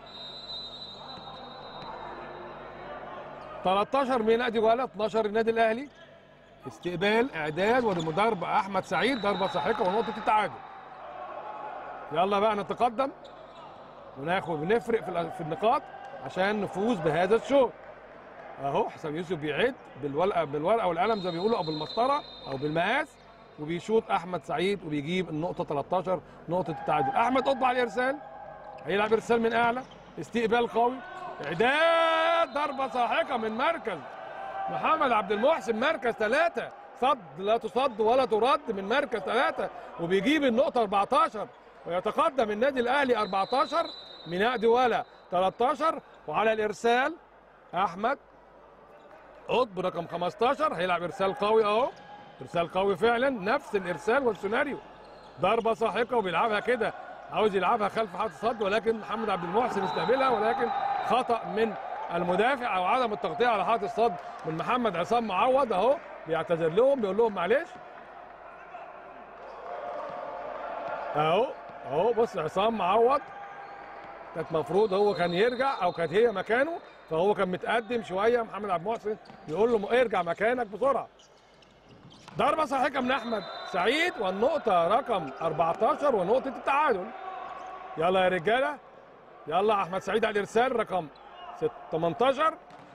13 من نادي ولا 12 النادي الأهلي استقبال إعداد ولمضاربة أحمد سعيد ضربة ساحقة ونقطة التعادل يلا بقى نتقدم وناخد بنفرق في الأ- في النقاط عشان نفوز بهذا الشوط اهو حسام يوسف بيعد بالورقه بالورقه والقلم زي ما بيقولوا او بالمسطره او بالمقاس وبيشوط احمد سعيد وبيجيب النقطه 13 نقطه التعادل احمد قطب على الارسال هيلعب ارسال من اعلى استقبال قوي اعداد ضربه ساحقه من مركز محمد عبد المحسن مركز ثلاثة صد لا تصد ولا ترد من مركز ثلاثة وبيجيب النقطة 14 ويتقدم النادي الأهلي 14 ميناء ديوالا 13 وعلى الإرسال أحمد قطب رقم 15 هيلعب إرسال قوي أهو إرسال قوي فعلا نفس الإرسال والسيناريو ضربة ساحقة وبيلعبها كده عاوز يلعبها خلف حاطط صد ولكن محمد عبد المحسن استقبلها ولكن خطأ من المدافع او عدم التغطيه على حائط الصد من محمد عصام معوض اهو بيعتذر لهم بيقول لهم معلش اهو اهو بص عصام معوض كانت مفروض هو كان يرجع او كانت هي مكانه فهو كان متقدم شويه محمد عبد المحسن يقول له ارجع مكانك بسرعه ضربه ساحقه من احمد سعيد والنقطه رقم 14 ونقطه التعادل يلا يا رجاله يلا احمد سعيد على الارسال رقم ست- 18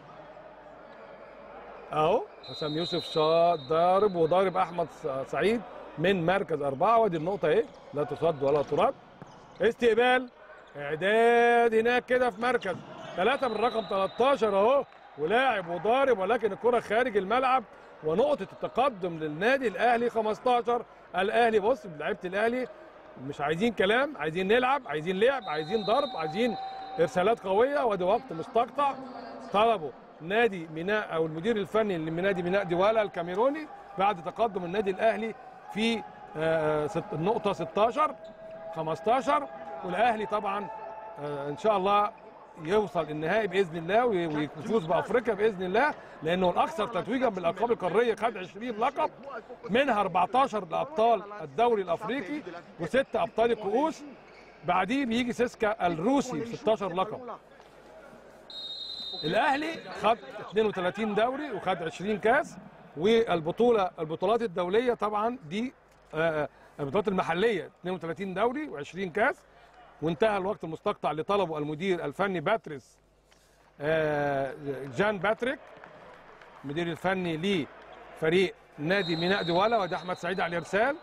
اهو حسام يوسف شاط ضارب وضارب احمد س- سعيد من مركز اربعه وادي النقطه اهي لا تصد ولا ترد استقبال اعداد هناك كده في مركز ثلاثه من رقم 13 اهو ولاعب وضارب ولكن الكره خارج الملعب ونقطه التقدم للنادي الاهلي 15 الاهلي بص لعيبه الاهلي مش عايزين كلام عايزين نلعب عايزين لعب عايزين ضرب عايزين ارسالات قويه وادي وقت مستقطع طلبوا نادي ميناء او المدير الفني لنادي ميناء ديوالا الكاميروني بعد تقدم النادي الاهلي في آه، ست- النقطه 16 15 والاهلي طبعا آه، ان شاء الله يوصل النهائي باذن الله وي- ويفوز بافريقيا باذن الله لانه الاكثر تتويجا بالالقاب القاريه خد 20 لقب منها 14 لابطال الدوري الافريقي وسته ابطال الكؤوس بعديه بيجي سيسكا الروسي ب 16 لقب الاهلي خد 32 دوري وخد 20 كاس والبطوله البطولات الدوليه طبعا دي آه، آه، البطولات المحليه 32 دوري و20 كاس وانتهى الوقت المستقطع اللي طلبه المدير الفني باتريس آه، جان باتريك المدير الفني لفريق نادي ميناء دوالا وده احمد سعيد على الارسال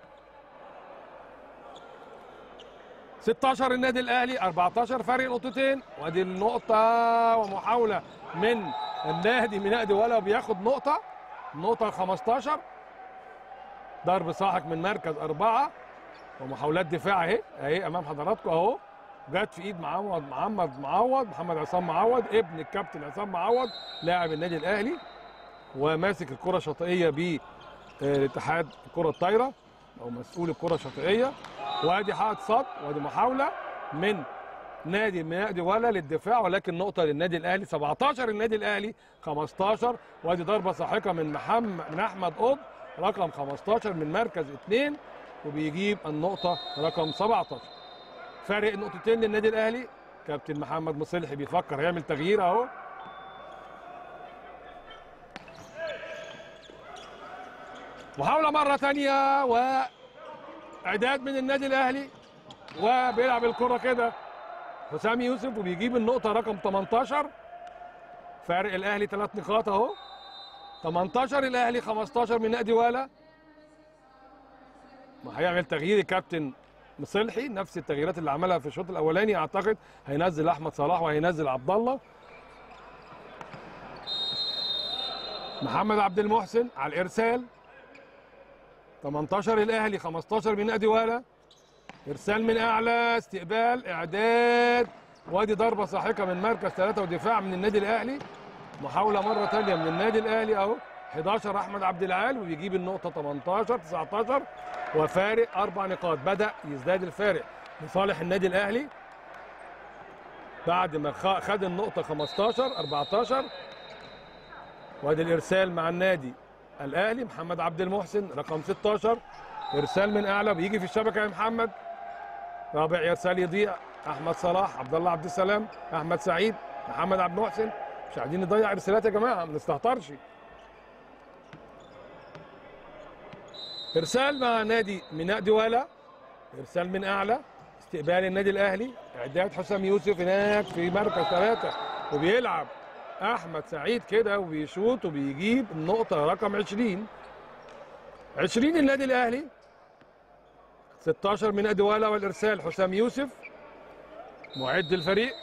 16 النادي الاهلي 14 فرق نقطتين وادي النقطه ومحاوله من النادي ميناء دوالا وبياخد نقطه النقطه 15 ضرب ساحق من مركز اربعه ومحاولات دفاع اهي اهي امام حضراتكم اهو جت في ايد معوض محمد معوض محمد عصام معوض ابن الكابتن عصام معوض لاعب النادي الاهلي وماسك الكره الشاطئيه ب آه، الاتحاد الكره الطايره او مسؤول الكره الشاطئيه وادي حائط صد وادي محاوله من نادي ميناء دوالا للدفاع ولكن نقطه للنادي الاهلي 17 النادي الاهلي 15 وادي ضربه ساحقه من محمد من احمد قطب رقم 15 من مركز اثنين وبيجيب النقطه رقم 17 فارق نقطتين للنادي الاهلي كابتن محمد مصلحي بيفكر هيعمل تغيير اهو محاولة مرة تانية وإعداد من النادي الأهلي وبيلعب الكرة كده حسام يوسف وبيجيب النقطة رقم 18 فارق الأهلي ثلاث نقاط أهو 18 الأهلي 15 من نادي والا ما هيعمل تغيير الكابتن مصلحي نفس التغييرات اللي عملها في الشوط الأولاني أعتقد هينزل أحمد صلاح وهينزل عبد الله محمد عبد المحسن على الإرسال 18 الاهلي 15 من نادي والا ارسال من اعلى استقبال اعداد وادي ضربه ساحقه من مركز ثلاثه ودفاع من النادي الاهلي محاوله مره ثانيه من النادي الاهلي اهو 11 احمد عبد العال وبيجيب النقطه 18 19 وفارق اربع نقاط بدا يزداد الفارق لصالح النادي الاهلي بعد ما خ- خد النقطه 15 14 وادي الارسال مع النادي الاهلي محمد عبد المحسن رقم 16 ارسال من اعلى بيجي في الشبكه يا محمد رابع ارسال يضيع احمد صلاح عبد الله عبد السلام احمد سعيد محمد عبد المحسن مش عايزين نضيع ارسالات يا جماعه ما نستهترش ارسال مع نادي ميناء دوالا ارسال من اعلى استقبال النادي الاهلي اعداد حسام يوسف هناك في مركز ثلاثه وبيلعب احمد سعيد كده وبيشوط وبيجيب النقطه رقم 20 20 النادي الاهلي 16 من نادي والا والارسال حسام يوسف معد الفريق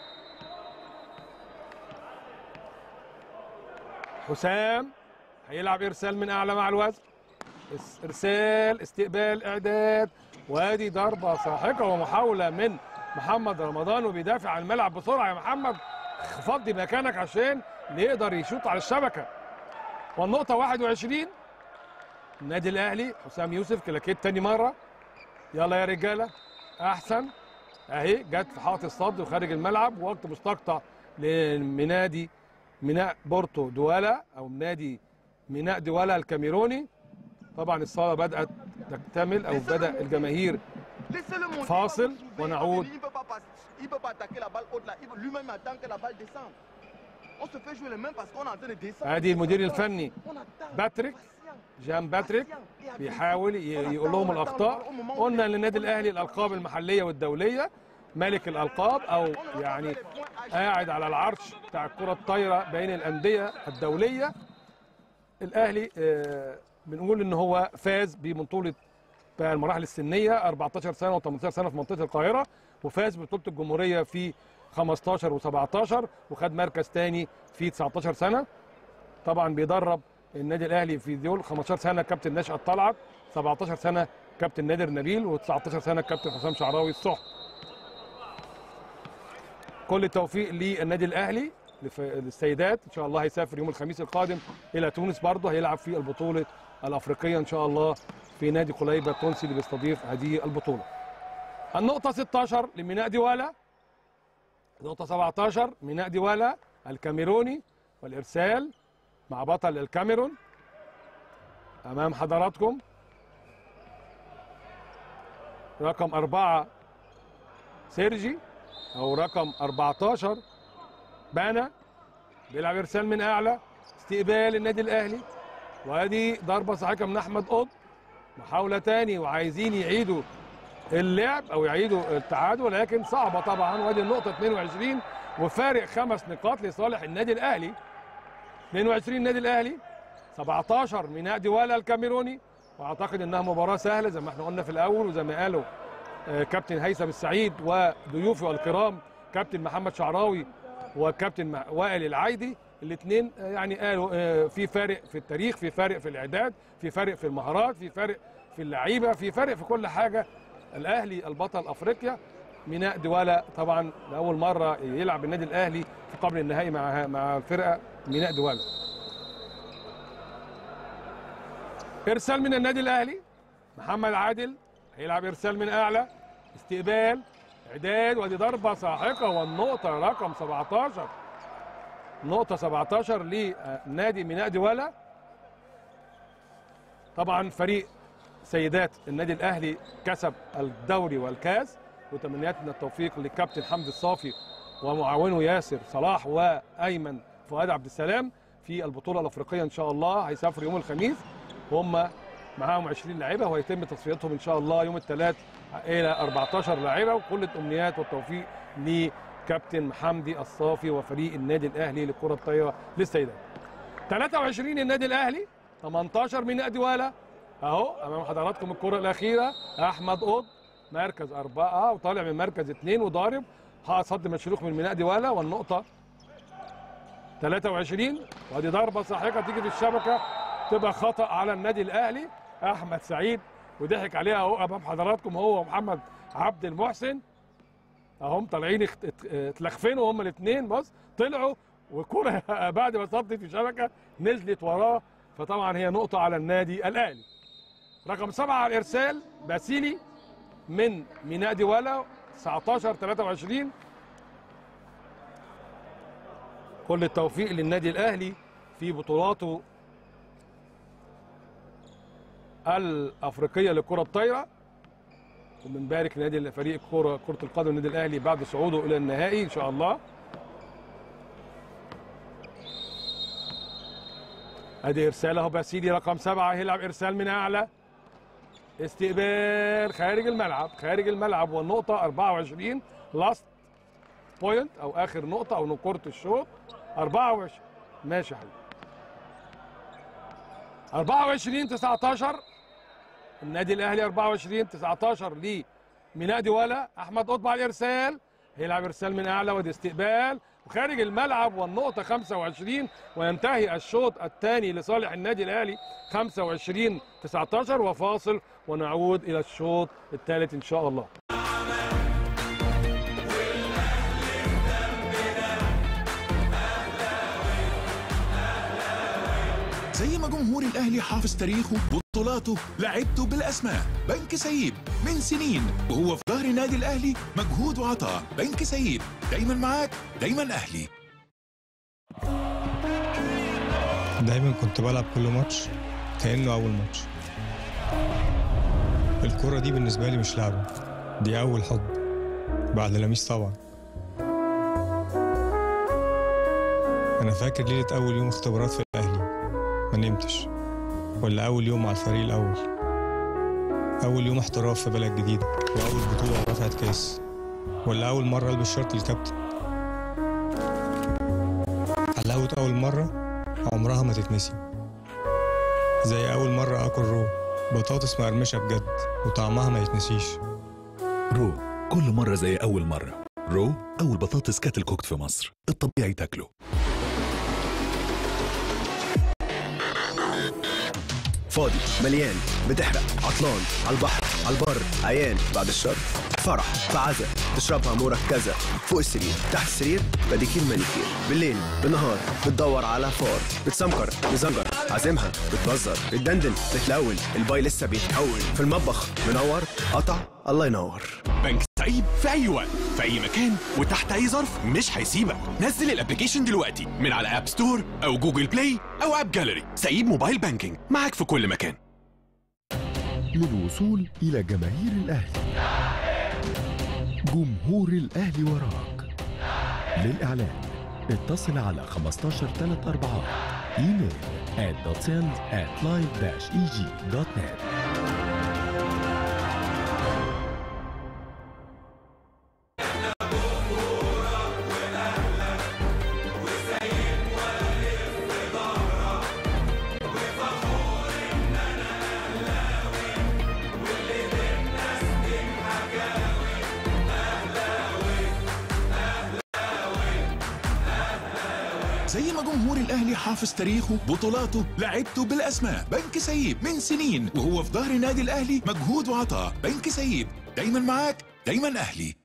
حسام هيلعب ارسال من اعلى مع الوزن اس- ارسال استقبال اعداد وادي ضربه ساحقه ومحاوله من محمد رمضان وبيدافع عن الملعب بسرعه يا محمد فضي مكانك عشان يقدر يشوط على الشبكه والنقطه 21 النادي الاهلي حسام يوسف كلاكيت تاني مره يلا يا رجاله احسن اهي جت في حائط الصد وخارج الملعب وقت مستقطع لنادي ميناء بورتو دوالا او نادي ميناء دوالا الكاميروني طبعا الصاله بدات تكتمل او بدا الجماهير Laissez-le monter. Facile, il va vous on suivre, a route. Il ne peut pas passer- il peut pas attaquer la balle haute là. Il veut- Lui-même attend que la balle descende. On se fait jouer les mains parce qu'on est en train de descendre. ادي المدير الفني On attend. باتريك Patient. جان باتريك بيحاول ي- يقول لهم الاخطاء قلنا للنادي الاهلي الالقاب المحليه والدوليه ملك الالقاب او يعني قاعد على العرش بتاع الكره الطايره بين الانديه الدوليه الاهلي آه، بنقول ان هو فاز ببطوله بقى المراحل السنيه 14 سنه و18 سنه في منطقه القاهره وفاز ببطوله الجمهوريه في 15 و17 وخد مركز ثاني في 19 سنه طبعا بيدرب النادي الاهلي في دول 15 سنه كابتن نشأت طلعت 17 سنه كابتن نادر نبيل و19 سنه كابتن حسام شعراوي الصح كل التوفيق للنادي الاهلي لف- للسيدات ان شاء الله هيسافر يوم الخميس القادم الى تونس برضه هيلعب في البطوله الافريقيه ان شاء الله في نادي قليبه التونسي اللي بيستضيف هذه البطوله النقطه 16 لميناء ديوالا نقطة 17 ميناء ديوالا الكاميروني والإرسال مع بطل الكاميرون أمام حضراتكم رقم أربعة سيرجي أو رقم 14 بانا بيلعب إرسال من أعلى استقبال النادي الأهلي وادي ضربة صحيحة من أحمد قطب محاولة تاني وعايزين يعيدوا اللعب او يعيدوا التعادل ولكن صعبه طبعا وادي النقطه 22 وفارق خمس نقاط لصالح النادي الاهلي 22 النادي الاهلي 17 ميناء ديوالا الكاميروني واعتقد انها مباراه سهله زي ما احنا قلنا في الاول وزي ما قالوا آه، كابتن هيثم السعيد وضيوفي الكرام كابتن محمد شعراوي وكابتن مع- وائل العايدي الاثنين يعني قالوا آه، في فارق في التاريخ في فارق في الاعداد في فارق في المهارات في فارق في اللعيبه في فارق في كل حاجه الاهلي البطل افريقيا ميناء ديوالا طبعا لاول مره يلعب النادي الاهلي في قبل النهائي مع مع الفرقه ميناء ديوالا ارسال من النادي الاهلي محمد عادل هيلعب ارسال من اعلى استقبال اعداد ودي ضربه ساحقه والنقطه رقم 17 نقطه 17 لنادي ميناء ديوالا طبعا فريق سيدات النادي الاهلي كسب الدوري والكاس وتمنياتنا التوفيق للكابتن حمدي الصافي ومعاونه ياسر صلاح وايمن فؤاد عبد السلام في البطوله الافريقيه ان شاء الله هيسافروا يوم الخميس وهم معاهم 20 لاعيبه وهيتم تصفيتهم ان شاء الله يوم الثلاث الى 14 لاعيبه وكل الامنيات والتوفيق لكابتن حمدي الصافي وفريق النادي الاهلي للكره الطايره للسيدات 23 النادي الاهلي 18 من ديوالا اهو امام حضراتكم الكره الاخيره احمد قطب مركز اربعه وطالع من مركز اثنين وضارب صد مشروخ من ميناء ديوالا والنقطه 23 وادي ضربه ساحقه تيجي في الشبكه تبقى خطا على النادي الاهلي احمد سعيد وضحك عليها اهو امام حضراتكم هو ومحمد عبد المحسن اهم طالعين اخت- ات- اتلخفنوا هما الاثنين بص طلعوا والكره بعد ما صدت في شبكه نزلت وراه فطبعا هي نقطه على النادي الاهلي رقم سبعة على الارسال باسيلي من ميناء ديوالا 19 23 كل التوفيق للنادي الاهلي في بطولاته الافريقيه للكره الطايره وبنبارك لنادي فريق كره كره القدم النادي الاهلي بعد صعوده الى النهائي ان شاء الله ادي ارسال اهو باسيلي رقم سبعه هيلعب ارسال من اعلى استقبال خارج الملعب خارج الملعب والنقطه 24 لاست بوينت او اخر نقطه او نقطه الشوط 24 ماشي يا حبيبي 24 19 النادي الاهلي 24 19 لميناء ديوالا احمد قطب على الارسال هيلعب ارسال من اعلى ودي استقبال وخارج الملعب والنقطه 25 وينتهي الشوط الثاني لصالح النادي الاهلي 25 19 وفاصل ونعود الى الشوط الثالث ان شاء الله زي ما جمهور الاهلي حافظ تاريخه بطولاته لعبته بالاسماء بنك سيب من سنين وهو في ظهر النادي الاهلي مجهود وعطاء بنك سيب دايما معاك دايما اهلي دايما كنت بلعب كل ماتش كأنه أول ماتش الكرة دي بالنسبة لي مش لعبة دي أول حب بعد لميس طبعا أنا فاكر ليلة أول يوم اختبارات في الأهلي ما نمتش ولا أول يوم مع الفريق الأول أول يوم احتراف في بلد جديدة وأول بطولة رفعت كاس ولا أول مرة ألبس شورت الكابتن حلاوة أول مرة عمرها ما تتنسي زي أول مرة آكل رو بطاطس مقرمشة بجد وطعمها ما يتنسيش رو كل مرة زي أول مرة رو أول بطاطس كاتل كوكت في مصر الطبيعي تاكله فاضي مليان بتحرق عطلان على البحر على البر عيان بعد الشر فرح في عزا تشربها مركزة فوق السرير تحت السرير بديكير مانيكير بالليل بالنهار بتدور على فار بتسمكر مزمجر عازمها بتبزر بتدندن بتلون الباي لسه بيتكون في المطبخ منور قطع الله ينور بنك سعيد في اي وقت في اي مكان وتحت اي ظرف مش هيسيبك نزل الابلكيشن دلوقتي من على اب ستور او جوجل بلاي او اب جاليري سعيد موبايل بانكينج معاك في كل مكان للوصول إلى جماهير الأهلي جمهور الأهلي وراك للإعلان اتصل على 15 3 4 إيميل at dotcel at live-eg.net زي ما جمهور الأهلي حافظ تاريخه بطولاته لعبته بالأسماء بنك سعيد من سنين وهو في ظهر النادي الأهلي مجهود وعطاء بنك سعيد دايما معاك دايما أهلي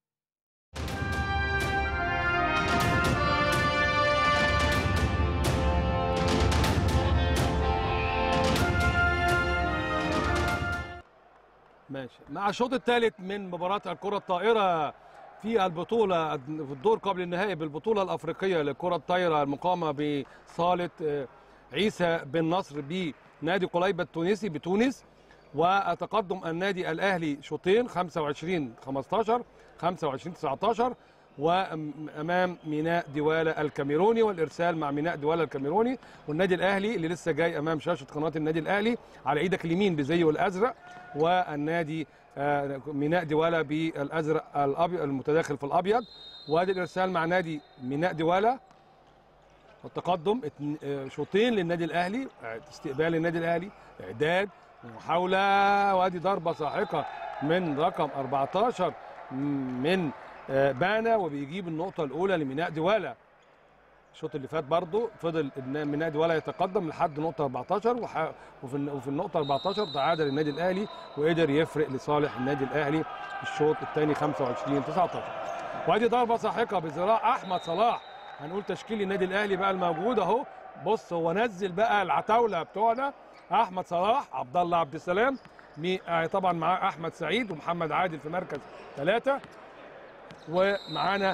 ماشي مع الشوط الثالث من مباراة الكرة الطائرة في البطولة في الدور قبل النهائي بالبطولة الأفريقية للكرة الطايرة المقامة بصالة آه، عيسى بن نصر بنادي قليبة التونسي بتونس وتقدم النادي الأهلي شوطين 25 15 25 19 وامام ميناء ديوالا الكاميروني والارسال مع ميناء ديوالا الكاميروني والنادي الاهلي اللي لسه جاي امام شاشه قناه النادي الاهلي على ايدك اليمين بزيه الازرق والنادي آه، ميناء ديوالا بالازرق الابيض المتداخل في الابيض وادي الارسال مع نادي ميناء ديوالا والتقدم اتن- آه، شوطين للنادي الاهلي استقبال النادي الاهلي اعداد محاوله وادي ضربه ساحقه من رقم 14 من آه، بانا وبيجيب النقطه الاولى لميناء ديوالا الشوط اللي فات برضه فضل إن ميناء ديوالا يتقدم لحد نقطه 14 وح- وفي الن- وفي النقطه 14 تعادل النادي الاهلي وقدر يفرق لصالح النادي الاهلي في الشوط الثاني 25 19 وادي ضربه ساحقه بذراع احمد صلاح هنقول تشكيل النادي الاهلي بقى الموجود اهو بص هو نزل بقى العتاوله بتوعنا احمد صلاح عبد الله عبد السلام مي- آه، طبعا معاه احمد سعيد ومحمد عادل في مركز ثلاثه ومعانا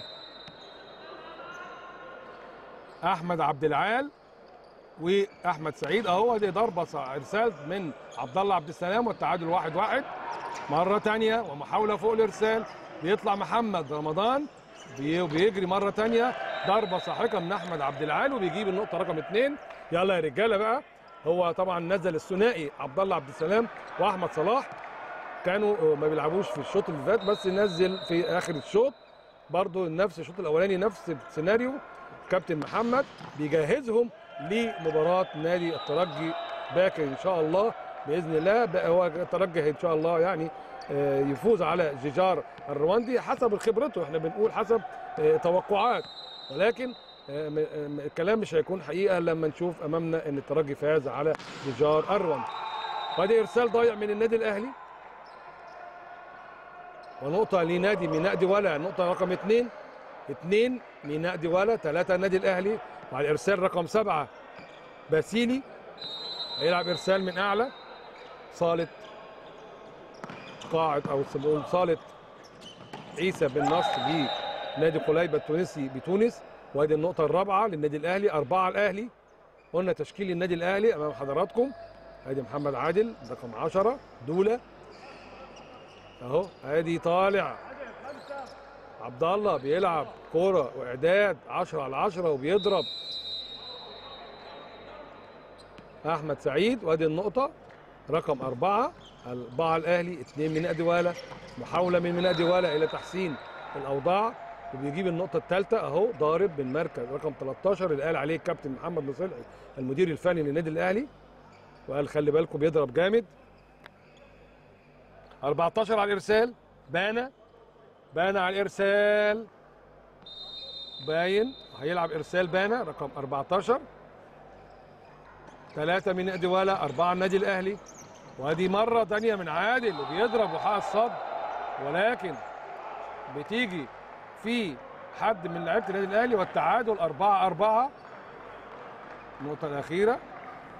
احمد عبد العال واحمد سعيد اهو دي ضربه ص- ارسال من عبد الله عبد السلام والتعادل واحد واحد مره تانية ومحاوله فوق الارسال بيطلع محمد رمضان بي- بيجري مره تانية ضربه ساحقه من احمد عبد العال وبيجيب النقطه رقم اثنين يلا يا رجاله بقى هو طبعا نزل الثنائي عبد الله عبد السلام واحمد صلاح كانوا آه، ما بيلعبوش في الشوط اللي فات بس نزل في اخر الشوط برضو نفس الشوط الاولاني نفس السيناريو كابتن محمد بيجهزهم لمباراه نادي الترجي باكر ان شاء الله باذن الله بقى هو الترجي ان شاء الله يعني آه، يفوز على جيجار الرواندي حسب خبرته احنا بنقول حسب آه، توقعات ولكن آه، م- م- الكلام مش هيكون حقيقه لما نشوف امامنا ان الترجي فاز على جيجار الرواندي وادي ارسال ضايع من النادي الاهلي ونقطة لنادي ميناء ديوالا نقطة رقم اثنين اثنين ميناء ديوالا ثلاثة النادي الأهلي مع الإرسال رقم سبعة باسيلي هيلعب إرسال من أعلى صالة قاعد أو سمون صالة عيسى بن نصر لنادي قليبة التونسي بتونس وادي النقطة الرابعة للنادي الأهلي أربعة الأهلي قلنا تشكيل النادي الأهلي أمام حضراتكم ادي محمد عادل رقم 10 دولة اهو ادي طالع عبد الله بيلعب كوره واعداد 10 على 10 وبيضرب احمد سعيد وادي النقطه رقم أربعة أربعة الأهلي اثنين من نادي والا محاولة من نادي والا إلى تحسين الأوضاع وبيجيب النقطة الثالثة أهو ضارب من مركز رقم 13 اللي قال عليه الكابتن محمد نصيحي المدير الفني للنادي الأهلي وقال خلي بالكم بيضرب جامد 14 على الارسال بانا بانا على الارسال باين هيلعب ارسال بانا رقم 14 ثلاثة من نادي والا أربعة النادي الأهلي وادي مرة تانية من عادل وبيضرب وحق الصد ولكن بتيجي في حد من لعيبة النادي الأهلي والتعادل أربعة أربعة النقطة الأخيرة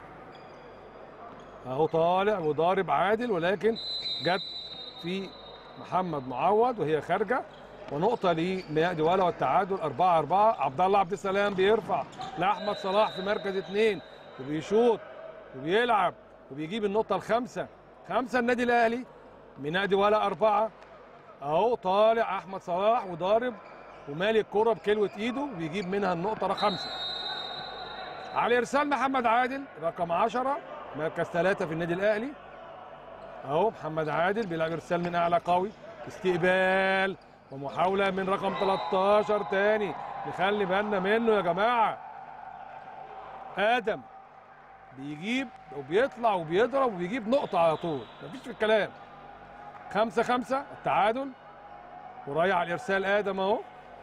أهو طالع وضارب عادل ولكن جت في محمد معوض وهي خارجه ونقطه لمياه ديوالا والتعادل 4 4 عبد الله عبد السلام بيرفع لاحمد صلاح في مركز اثنين وبيشوط وبيلعب وبيجيب النقطه الخامسه خمسه النادي الاهلي ميناء ديوالا اربعه اهو طالع احمد صلاح وضارب ومالي الكرة بكلوة ايده وبيجيب منها النقطة رقم خمسة على ارسال محمد عادل رقم 10 مركز ثلاثة في النادي الاهلي اهو محمد عادل بيلعب ارسال من اعلى قوي استقبال ومحاولة من رقم 13 تاني نخلي بالنا منه يا جماعة ادم بيجيب وبيطلع وبيضرب وبيجيب نقطة على طول مفيش في الكلام خمسة خمسة التعادل ورايح على الارسال ادم اهو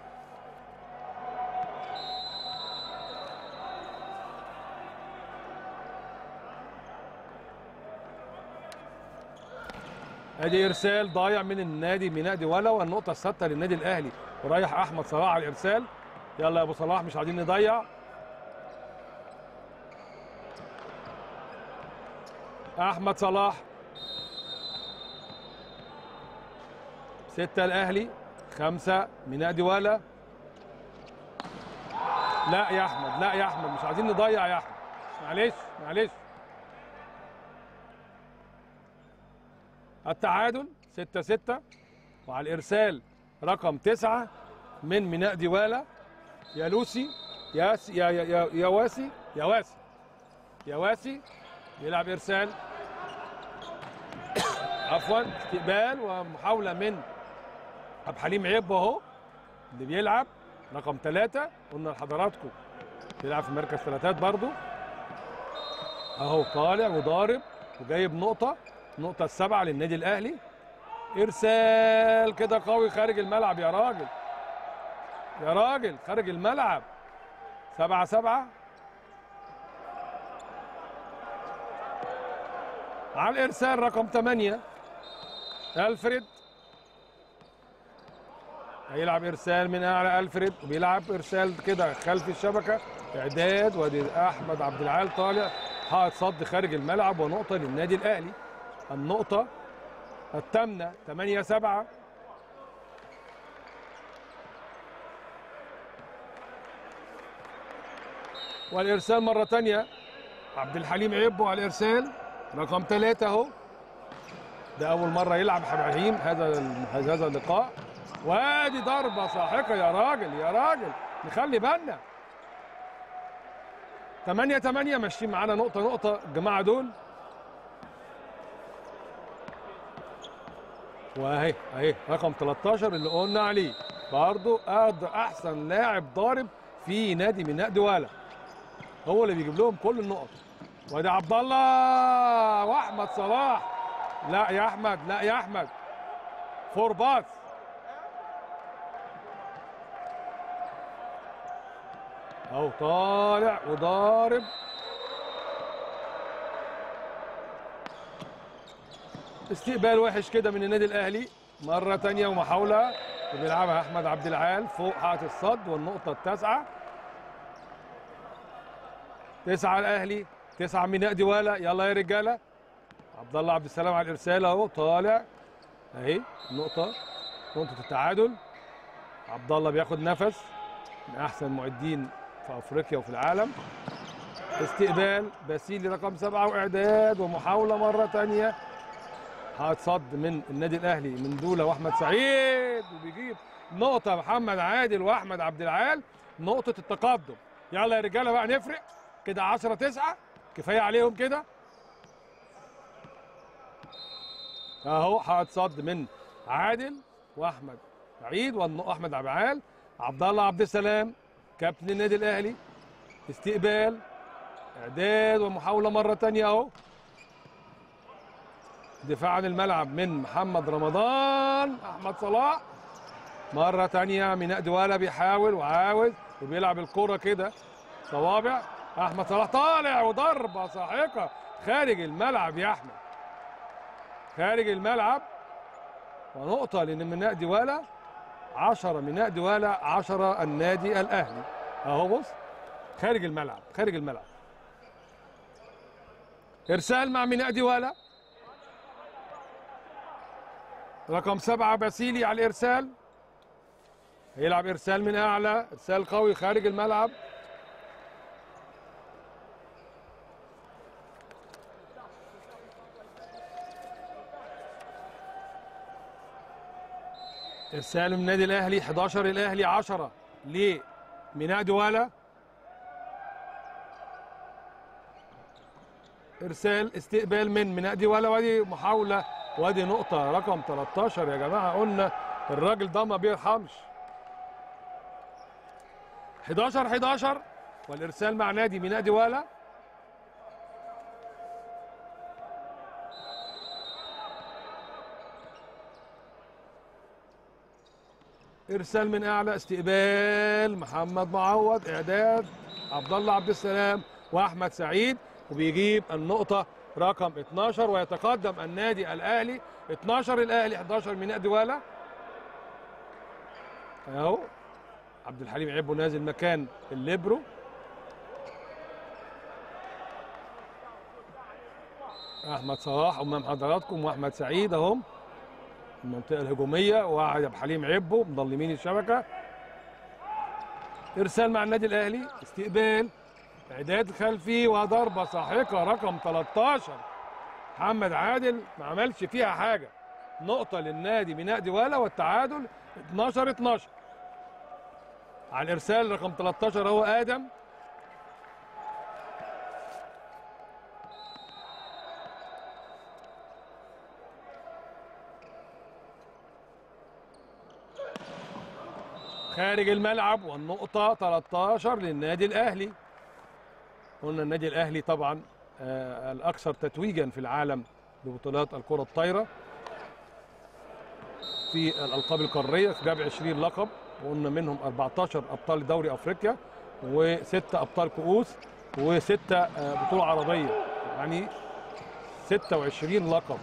ادي ارسال ضايع من النادي ميناء ديوالا والنقطه الثابته للنادي الاهلي ورايح احمد صلاح على الارسال يلا يا ابو صلاح مش عايزين نضيع احمد صلاح ستة الأهلي خمسة ميناء ديوالا لا يا أحمد لا يا أحمد مش عايزين نضيع يا أحمد معلش معلش التعادل ستة ستة وعلى الإرسال رقم تسعة من ميناء ديوالا يا لوسي يا س- يا يا يا, يا واسي يا واسي يا واسي يلعب إرسال عفوا استقبال ومحاولة من عبد الحليم عيب اهو اللي بيلعب رقم ثلاثة قلنا لحضراتكم بيلعب في مركز ثلاثات برضو اهو طالع وضارب وجايب نقطة النقطة السابعة للنادي الأهلي إرسال كده قوي خارج الملعب يا راجل يا راجل خارج الملعب سبعة سبعة على الإرسال رقم ثمانية ألفريد هيلعب ارسال من اعلى الفريد وبيلعب ارسال كده خلف الشبكه اعداد وادي احمد عبد العال طالع حائط صد خارج الملعب ونقطه للنادي الاهلي النقطه الثامنه 8 7 والارسال مره ثانيه عبد الحليم عيبو على الارسال رقم ثلاثة اهو ده اول مره يلعب ابراهيم هذا هذا اللقاء وادي ضربه ساحقه يا راجل يا راجل نخلي بالنا 8 8 ماشيين معانا نقطه نقطه الجماعه دول واهي اهي رقم 13 اللي قلنا عليه برضه أقدر احسن لاعب ضارب في نادي ميناء دواله هو اللي بيجيب لهم كل النقط وادي عبد الله واحمد صلاح لا يا احمد لا يا احمد فور باس اهو طالع وضارب استقبال وحش كده من النادي الاهلي مره تانية ومحاوله وبيلعبها احمد عبد العال فوق حائط الصد والنقطه التاسعه تسعه الاهلي تسعه ميناء ديوالا يلا يا رجاله عبد الله عبد السلام على الارسال اهو طالع اهي نقطه نقطه التعادل عبد الله بياخد نفس من احسن المعدين في افريقيا وفي العالم استقبال باسيلي رقم سبعه واعداد ومحاوله مره ثانيه هتصد من النادي الاهلي من دوله واحمد سعيد وبيجيب نقطه محمد عادل واحمد عبد العال نقطه التقدم يلا يا رجاله بقى نفرق كده 10 9 كفايه عليهم كده اهو هتصد من عادل واحمد سعيد واحمد عبد العال عبد الله عبد السلام كابتن النادي الاهلي استقبال اعداد ومحاوله مره تانية اهو دفاع عن الملعب من محمد رمضان احمد صلاح مره تانية ميناء دوالا بيحاول وعاوز وبيلعب الكره كده صوابع احمد صلاح طالع وضربه ساحقه خارج الملعب يا احمد خارج الملعب ونقطه لان ميناء دوالا 10 ميناء دوالا 10 النادي الاهلي اهو بص خارج الملعب خارج الملعب ارسال مع ميناء ديوالا رقم سبعة باسيلي على الإرسال هيلعب إرسال من أعلى إرسال قوي خارج الملعب إرسال من النادي الأهلي 11 الأهلي 10 لميناء دوالا ارسال استقبال من ميناء دوالا وادي محاوله وادي نقطه رقم 13 يا جماعه قلنا الراجل ده ما بيرحمش 11 11 والارسال مع نادي ميناء دوالا ارسال من اعلى استقبال محمد معوض اعداد عبد الله عبد السلام واحمد سعيد وبيجيب النقطه رقم 12 ويتقدم النادي الاهلي 12 الاهلي 11 ميناء دوالا اهو عبد الحليم عبو نازل مكان الليبرو احمد صلاح امام حضراتكم واحمد سعيد اهم المنطقه الهجوميه وعبد الحليم عبو مضلمين الشبكه ارسال مع النادي الاهلي استقبال اعداد خلفي وضربه ساحقه رقم 13 محمد عادل ما عملش فيها حاجه نقطه للنادي ميناء دوالا والتعادل 12 12 على الارسال رقم 13 هو ادم خارج الملعب والنقطة 13 للنادي الأهلي قلنا النادي الأهلي طبعا آه، الأكثر تتويجا في العالم ببطولات الكرة الطايرة في الألقاب القارية جاب 20 لقب وقلنا منهم 14 أبطال دوري أفريقيا وستة أبطال كؤوس وستة آه، بطولة عربية يعني 26 لقب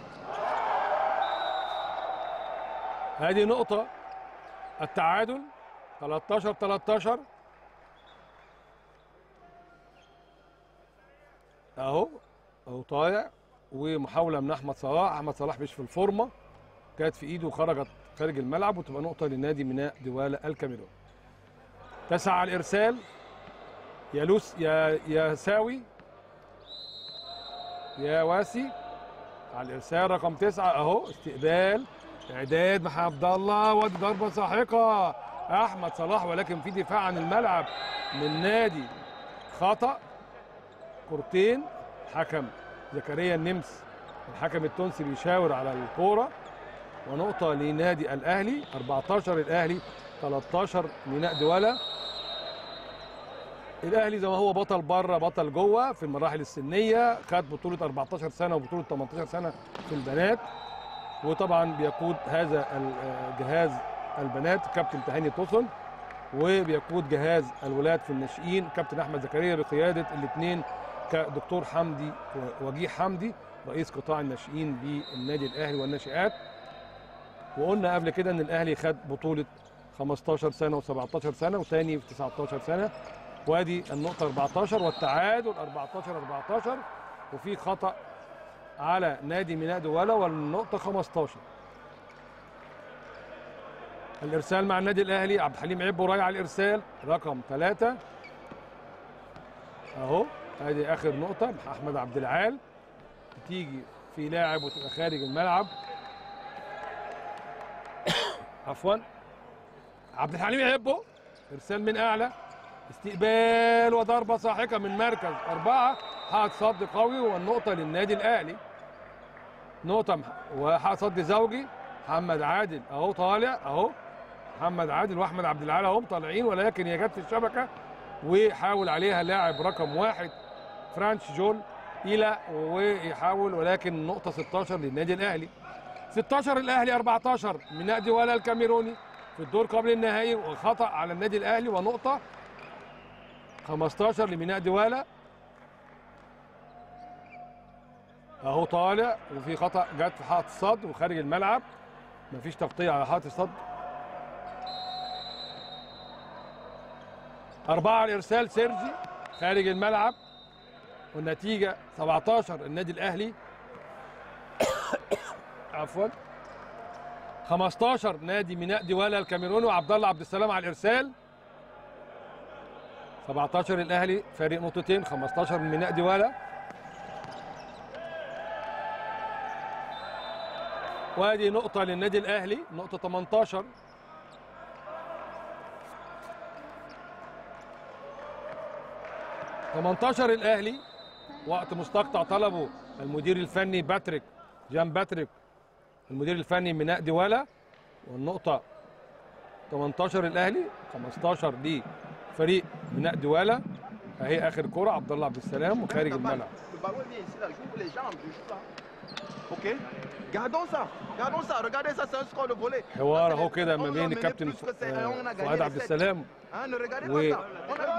هذه نقطة التعادل 13 13 اهو اهو طالع ومحاوله من احمد صلاح احمد صلاح مش في الفورمه كانت في ايده وخرجت خارج الملعب وتبقى نقطه لنادي ميناء دوالا الكاميرون تسعى على الارسال يا لوس يا يا ساوي يا واسي على الارسال رقم تسعة اهو استقبال اعداد محمد عبد الله وادي ضربه ساحقه احمد صلاح ولكن في دفاع عن الملعب من نادي خطا كورتين حكم زكريا النمس الحكم التونسي بيشاور على الكوره ونقطه لنادي الاهلي 14 الاهلي 13 ميناء دوالا الاهلي زي ما هو بطل بره بطل جوه في المراحل السنيه خد بطوله 14 سنه وبطوله 18 سنه في البنات وطبعا بيقود هذا الجهاز البنات كابتن تهاني توسن وبيقود جهاز الولاد في الناشئين كابتن احمد زكريا بقياده الاثنين كدكتور حمدي وجيه حمدي رئيس قطاع الناشئين بالنادي الاهلي والناشئات وقلنا قبل كده ان الاهلي خد بطوله 15 سنه و17 سنه وثاني في 19 سنه وادي النقطه 14 والتعادل 14 14 وفي خطا على نادي ميناء دوالا والنقطه 15 الارسال مع النادي الاهلي عبد الحليم عبو رايح على الارسال رقم ثلاثة اهو ادي اخر نقطه احمد عبد العال تيجي في لاعب وتبقى خارج الملعب عفوا عبد الحليم عبو ارسال من اعلى استقبال وضربه ساحقه من مركز اربعه حائط صد قوي والنقطه للنادي الاهلي نقطه مح- وحائط صد زوجي محمد عادل اهو طالع اهو محمد عادل واحمد عبد العال اهم طالعين ولكن هي جت في الشبكه وحاول عليها لاعب رقم واحد فرانش جول الى ويحاول ولكن نقطه 16 للنادي الاهلي 16 الاهلي 14 من نادي ولا الكاميروني في الدور قبل النهائي وخطا على النادي الاهلي ونقطه 15 لميناء دوالا اهو طالع وفي خطا جت في حائط الصد وخارج الملعب مفيش تغطيه على حائط الصد أربعة على الإرسال سيرجي خارج الملعب والنتيجة 17 النادي الأهلي عفوا 15 نادي ميناء ديوالا الكاميروني وعبد الله عبد السلام على الارسال 17 الاهلي فارق نقطتين 15 من ميناء ديوالا وادي نقطة للنادي الاهلي نقطة 18 18 الاهلي وقت مستقطع طلبه المدير الفني باتريك جان باتريك المدير الفني ميناء ديوالا والنقطة 18 الاهلي 15 لفريق ميناء ديوالا اهي اخر كرة عبد الله عبد السلام وخارج الملعب Le ballon vient ici, là, j'ouvre les jambes, je joue là. Ok Gardons ça, gardons ça. Regardez ça, c'est un score de volée. حوار اهو كده ما On a بين mené الكابتن plus que c'est- آه، on a gagné فؤاد les عبد sept. السلام Hein, ne regardez Oui. pas ça. On a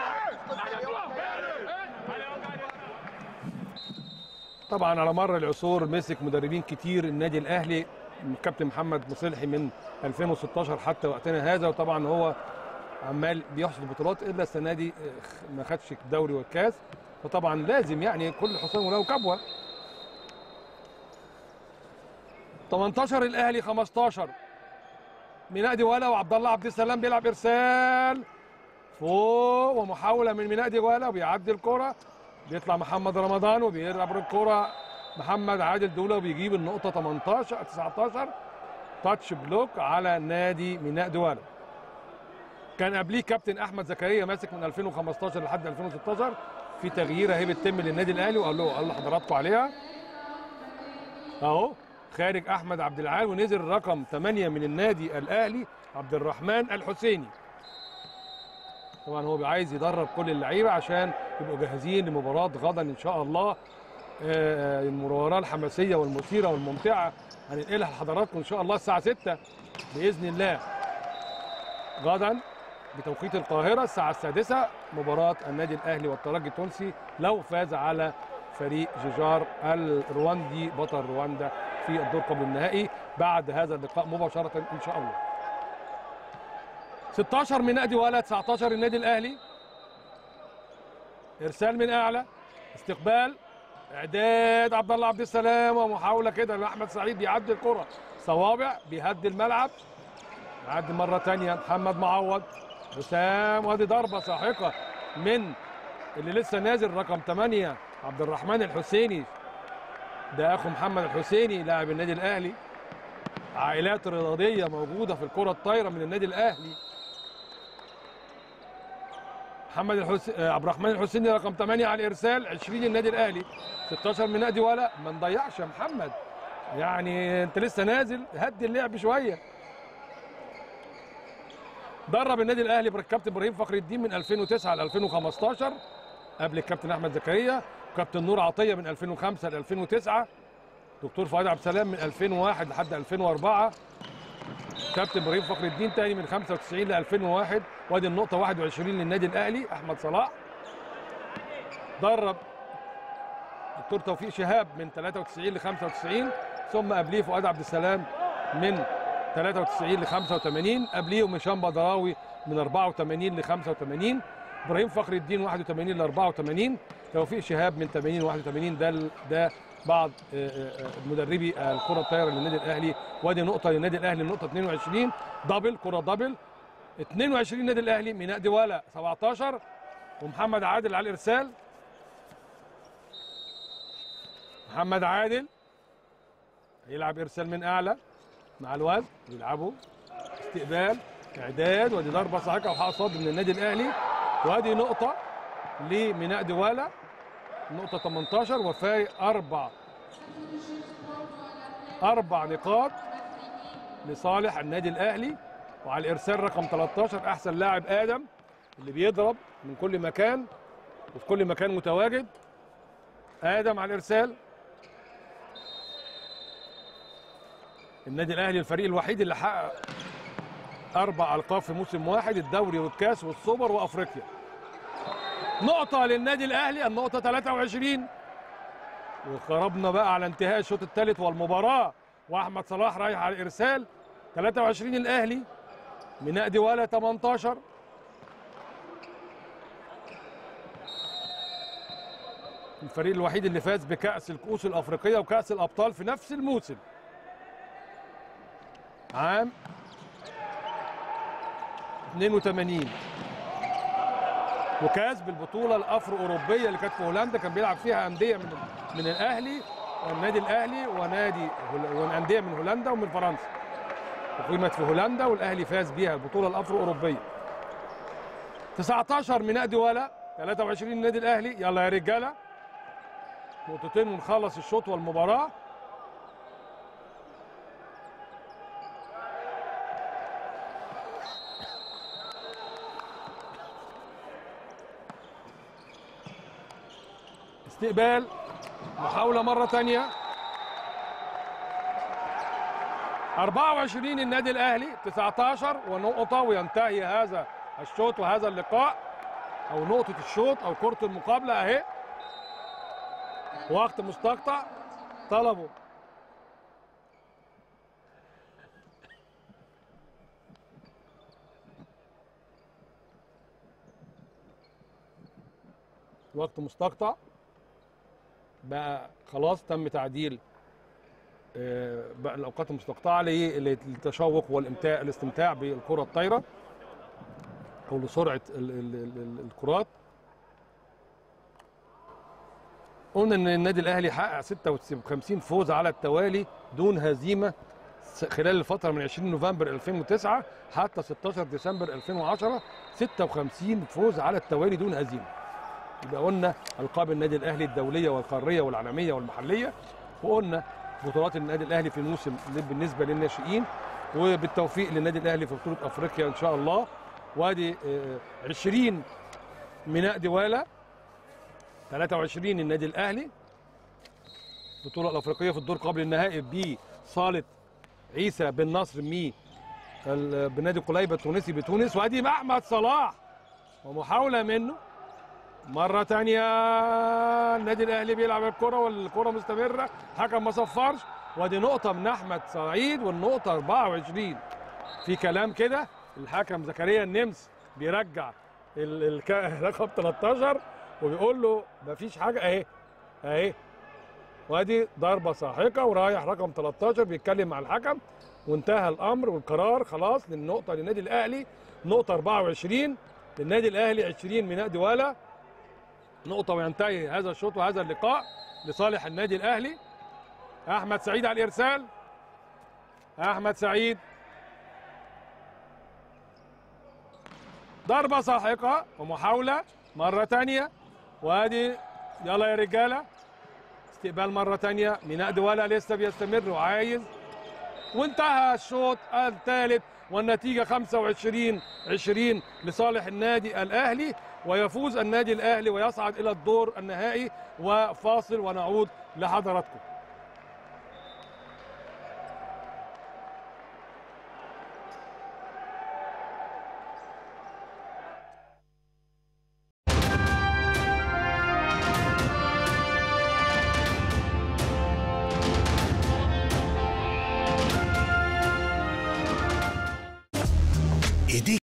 طبعا على مر العصور مسك مدربين كتير النادي الاهلي الكابتن محمد مصلحي من 2016 حتى وقتنا هذا وطبعا هو عمال بيحصد بطولات الا السنه دي آه، ما خدش الدوري والكاس فطبعا لازم يعني كل حصان وله كبوه 18 الاهلي 15 ميناء ديوالا وعبد الله عبد السلام بيلعب ارسال فوق ومحاوله من ميناء ديوالا وبيعدي الكره بيطلع محمد رمضان وبيلعب الكره محمد عادل دوله وبيجيب النقطه 18 19 تاتش بلوك على نادي ميناء ديوالا كان قبليه كابتن احمد زكريا ماسك من 2015 لحد 2016 في تغيير اهي بتتم للنادي الاهلي وقال له قال لحضراتكم عليها اهو خارج احمد عبد العال ونزل رقم 8 من النادي الاهلي عبد الرحمن الحسيني طبعا هو عايز يدرب كل اللعيبه عشان يبقوا جاهزين لمباراه غدا ان شاء الله آه، المباراه الحماسيه والمثيره والممتعه هننقلها لحضراتكم ان شاء الله الساعه 6 باذن الله غدا بتوقيت القاهره الساعه السادسه مباراه النادي الاهلي والترجي التونسي لو فاز على فريق جيجار الرواندي بطل رواندا في الدور قبل النهائي بعد هذا اللقاء مباشره ان شاء الله 16 من نادي ولا 19 النادي الاهلي ارسال من اعلى استقبال اعداد عبد الله عبد السلام ومحاوله كده لاحمد سعيد بيعدي الكره صوابع بيهدي الملعب يعدي مره ثانيه محمد معوض وسام وادي ضربه ساحقه من اللي لسه نازل رقم 8 عبد الرحمن الحسيني ده اخو محمد الحسيني لاعب النادي الاهلي عائلات رياضيه موجوده في الكره الطايره من النادي الاهلي محمد الحس... آه، عبد الرحمن الحسيني رقم 8 على الارسال 20 النادي الاهلي 16 من نادي ولا ما نضيعش يا محمد يعني انت لسه نازل هدي اللعب شويه درب النادي الاهلي بالكابتن ابراهيم فخر الدين من 2009 ل 2015 قبل الكابتن احمد زكريا وكابتن نور عطيه من 2005 ل 2009 دكتور فؤاد عبد السلام من 2001 لحد 2004 كابتن ابراهيم فخر الدين تاني من 95 ل 2001 وادي النقطه 21 للنادي الاهلي احمد صلاح درب دكتور توفيق شهاب من 93 ل 95 ثم قبليه فؤاد عبد السلام من 93 ل 85 قبليهم هشام بدراوي من 84 ل 85 ابراهيم فخر الدين 81 ل 84 توفيق شهاب من 80 ل 81 ده ال- ده بعض آه، آه، آه، مدربي الكره الطايره للنادي الاهلي وادي نقطه للنادي الاهلي النقطه 22 دبل كره دبل 22 النادي الاهلي ميناء ديوالا 17 ومحمد عادل على الارسال محمد عادل هيلعب ارسال من اعلى مع الوزن بيلعبوا استقبال اعداد ودي ضربه صاعقه وحق صد من النادي الاهلي وادي نقطه لميناء ديوالا نقطه 18 وفارق اربع اربع نقاط لصالح النادي الاهلي وعلى الارسال رقم 13 احسن لاعب ادم اللي بيضرب من كل مكان وفي كل مكان متواجد ادم على الارسال النادي الاهلي الفريق الوحيد اللي حقق اربع القاب في موسم واحد الدوري والكاس والسوبر وافريقيا نقطه للنادي الاهلي النقطه 23 وقربنا بقى على انتهاء الشوط الثالث والمباراه واحمد صلاح رايح على الارسال 23 الاهلي ميناء ديوالا 18 الفريق الوحيد اللي فاز بكأس الكؤوس الأفريقية وكأس الأبطال في نفس الموسم عام 82 وكاس بالبطوله الافرو اوروبيه اللي كانت في هولندا كان بيلعب فيها انديه من من الاهلي النادي الاهلي ونادي هول- وانديه من هولندا ومن فرنسا اقيمت في هولندا والاهلي فاز بيها البطوله الافرو اوروبيه 19 ميناء ديوالا 23 النادي الاهلي يلا يا رجاله نقطتين ونخلص الشوط والمباراه استقبال محاولة مرة تانية 24 النادي الأهلي 19 ونقطة وينتهي هذا الشوط وهذا اللقاء أو نقطة الشوط أو كرة المقابلة أهي وقت مستقطع طلبوا وقت مستقطع بقى خلاص تم تعديل آه، بقى الاوقات المستقطعه ليه؟ للتشوق والامتاع الاستمتاع بالكره الطايره او لسرعه ال- ال- ال- ال- الكرات قلنا ان النادي الاهلي حقق 56 فوز على التوالي دون هزيمه س- خلال الفتره من 20 نوفمبر 2009 حتى 16 ديسمبر 2010 56 فوز على التوالي دون هزيمه يبقى قلنا القاب النادي الاهلي الدوليه والقاريه والعالميه والمحليه وقلنا بطولات النادي الاهلي في الموسم اللي بالنسبه للناشئين وبالتوفيق للنادي الاهلي في بطوله افريقيا ان شاء الله وادي آه، 20 ميناء ديوالا 23 النادي الاهلي البطوله الافريقيه في الدور قبل النهائي بصاله عيسى بن نصر مي ال- بنادي قليبه التونسي بتونس وادي احمد صلاح ومحاوله منه مرة تانية النادي الأهلي بيلعب الكرة والكرة مستمرة حكم ما صفرش وادي نقطة من أحمد سعيد والنقطة 24 في كلام كده الحكم زكريا النمس بيرجع ال- الك- رقم 13 وبيقول له مفيش حاجة أهي أهي وادي ضربة ساحقة ورايح رقم 13 بيتكلم مع الحكم وانتهى الأمر والقرار خلاص للنقطة للنادي الأهلي نقطة 24 للنادي الأهلي 20 ميناء ديوالا نقطة وينتهي هذا الشوط وهذا اللقاء لصالح النادي الأهلي أحمد سعيد على الإرسال أحمد سعيد ضربة ساحقة ومحاولة مرة تانية وادي يلا يا رجالة استقبال مرة تانية ميناء دوالا لسه بيستمر وعايز وانتهى الشوط الثالث والنتيجة 25 20 لصالح النادي الأهلي ويفوز النادي الأهلي ويصعد إلى الدور النهائي وفاصل ونعود لحضراتكم ايديك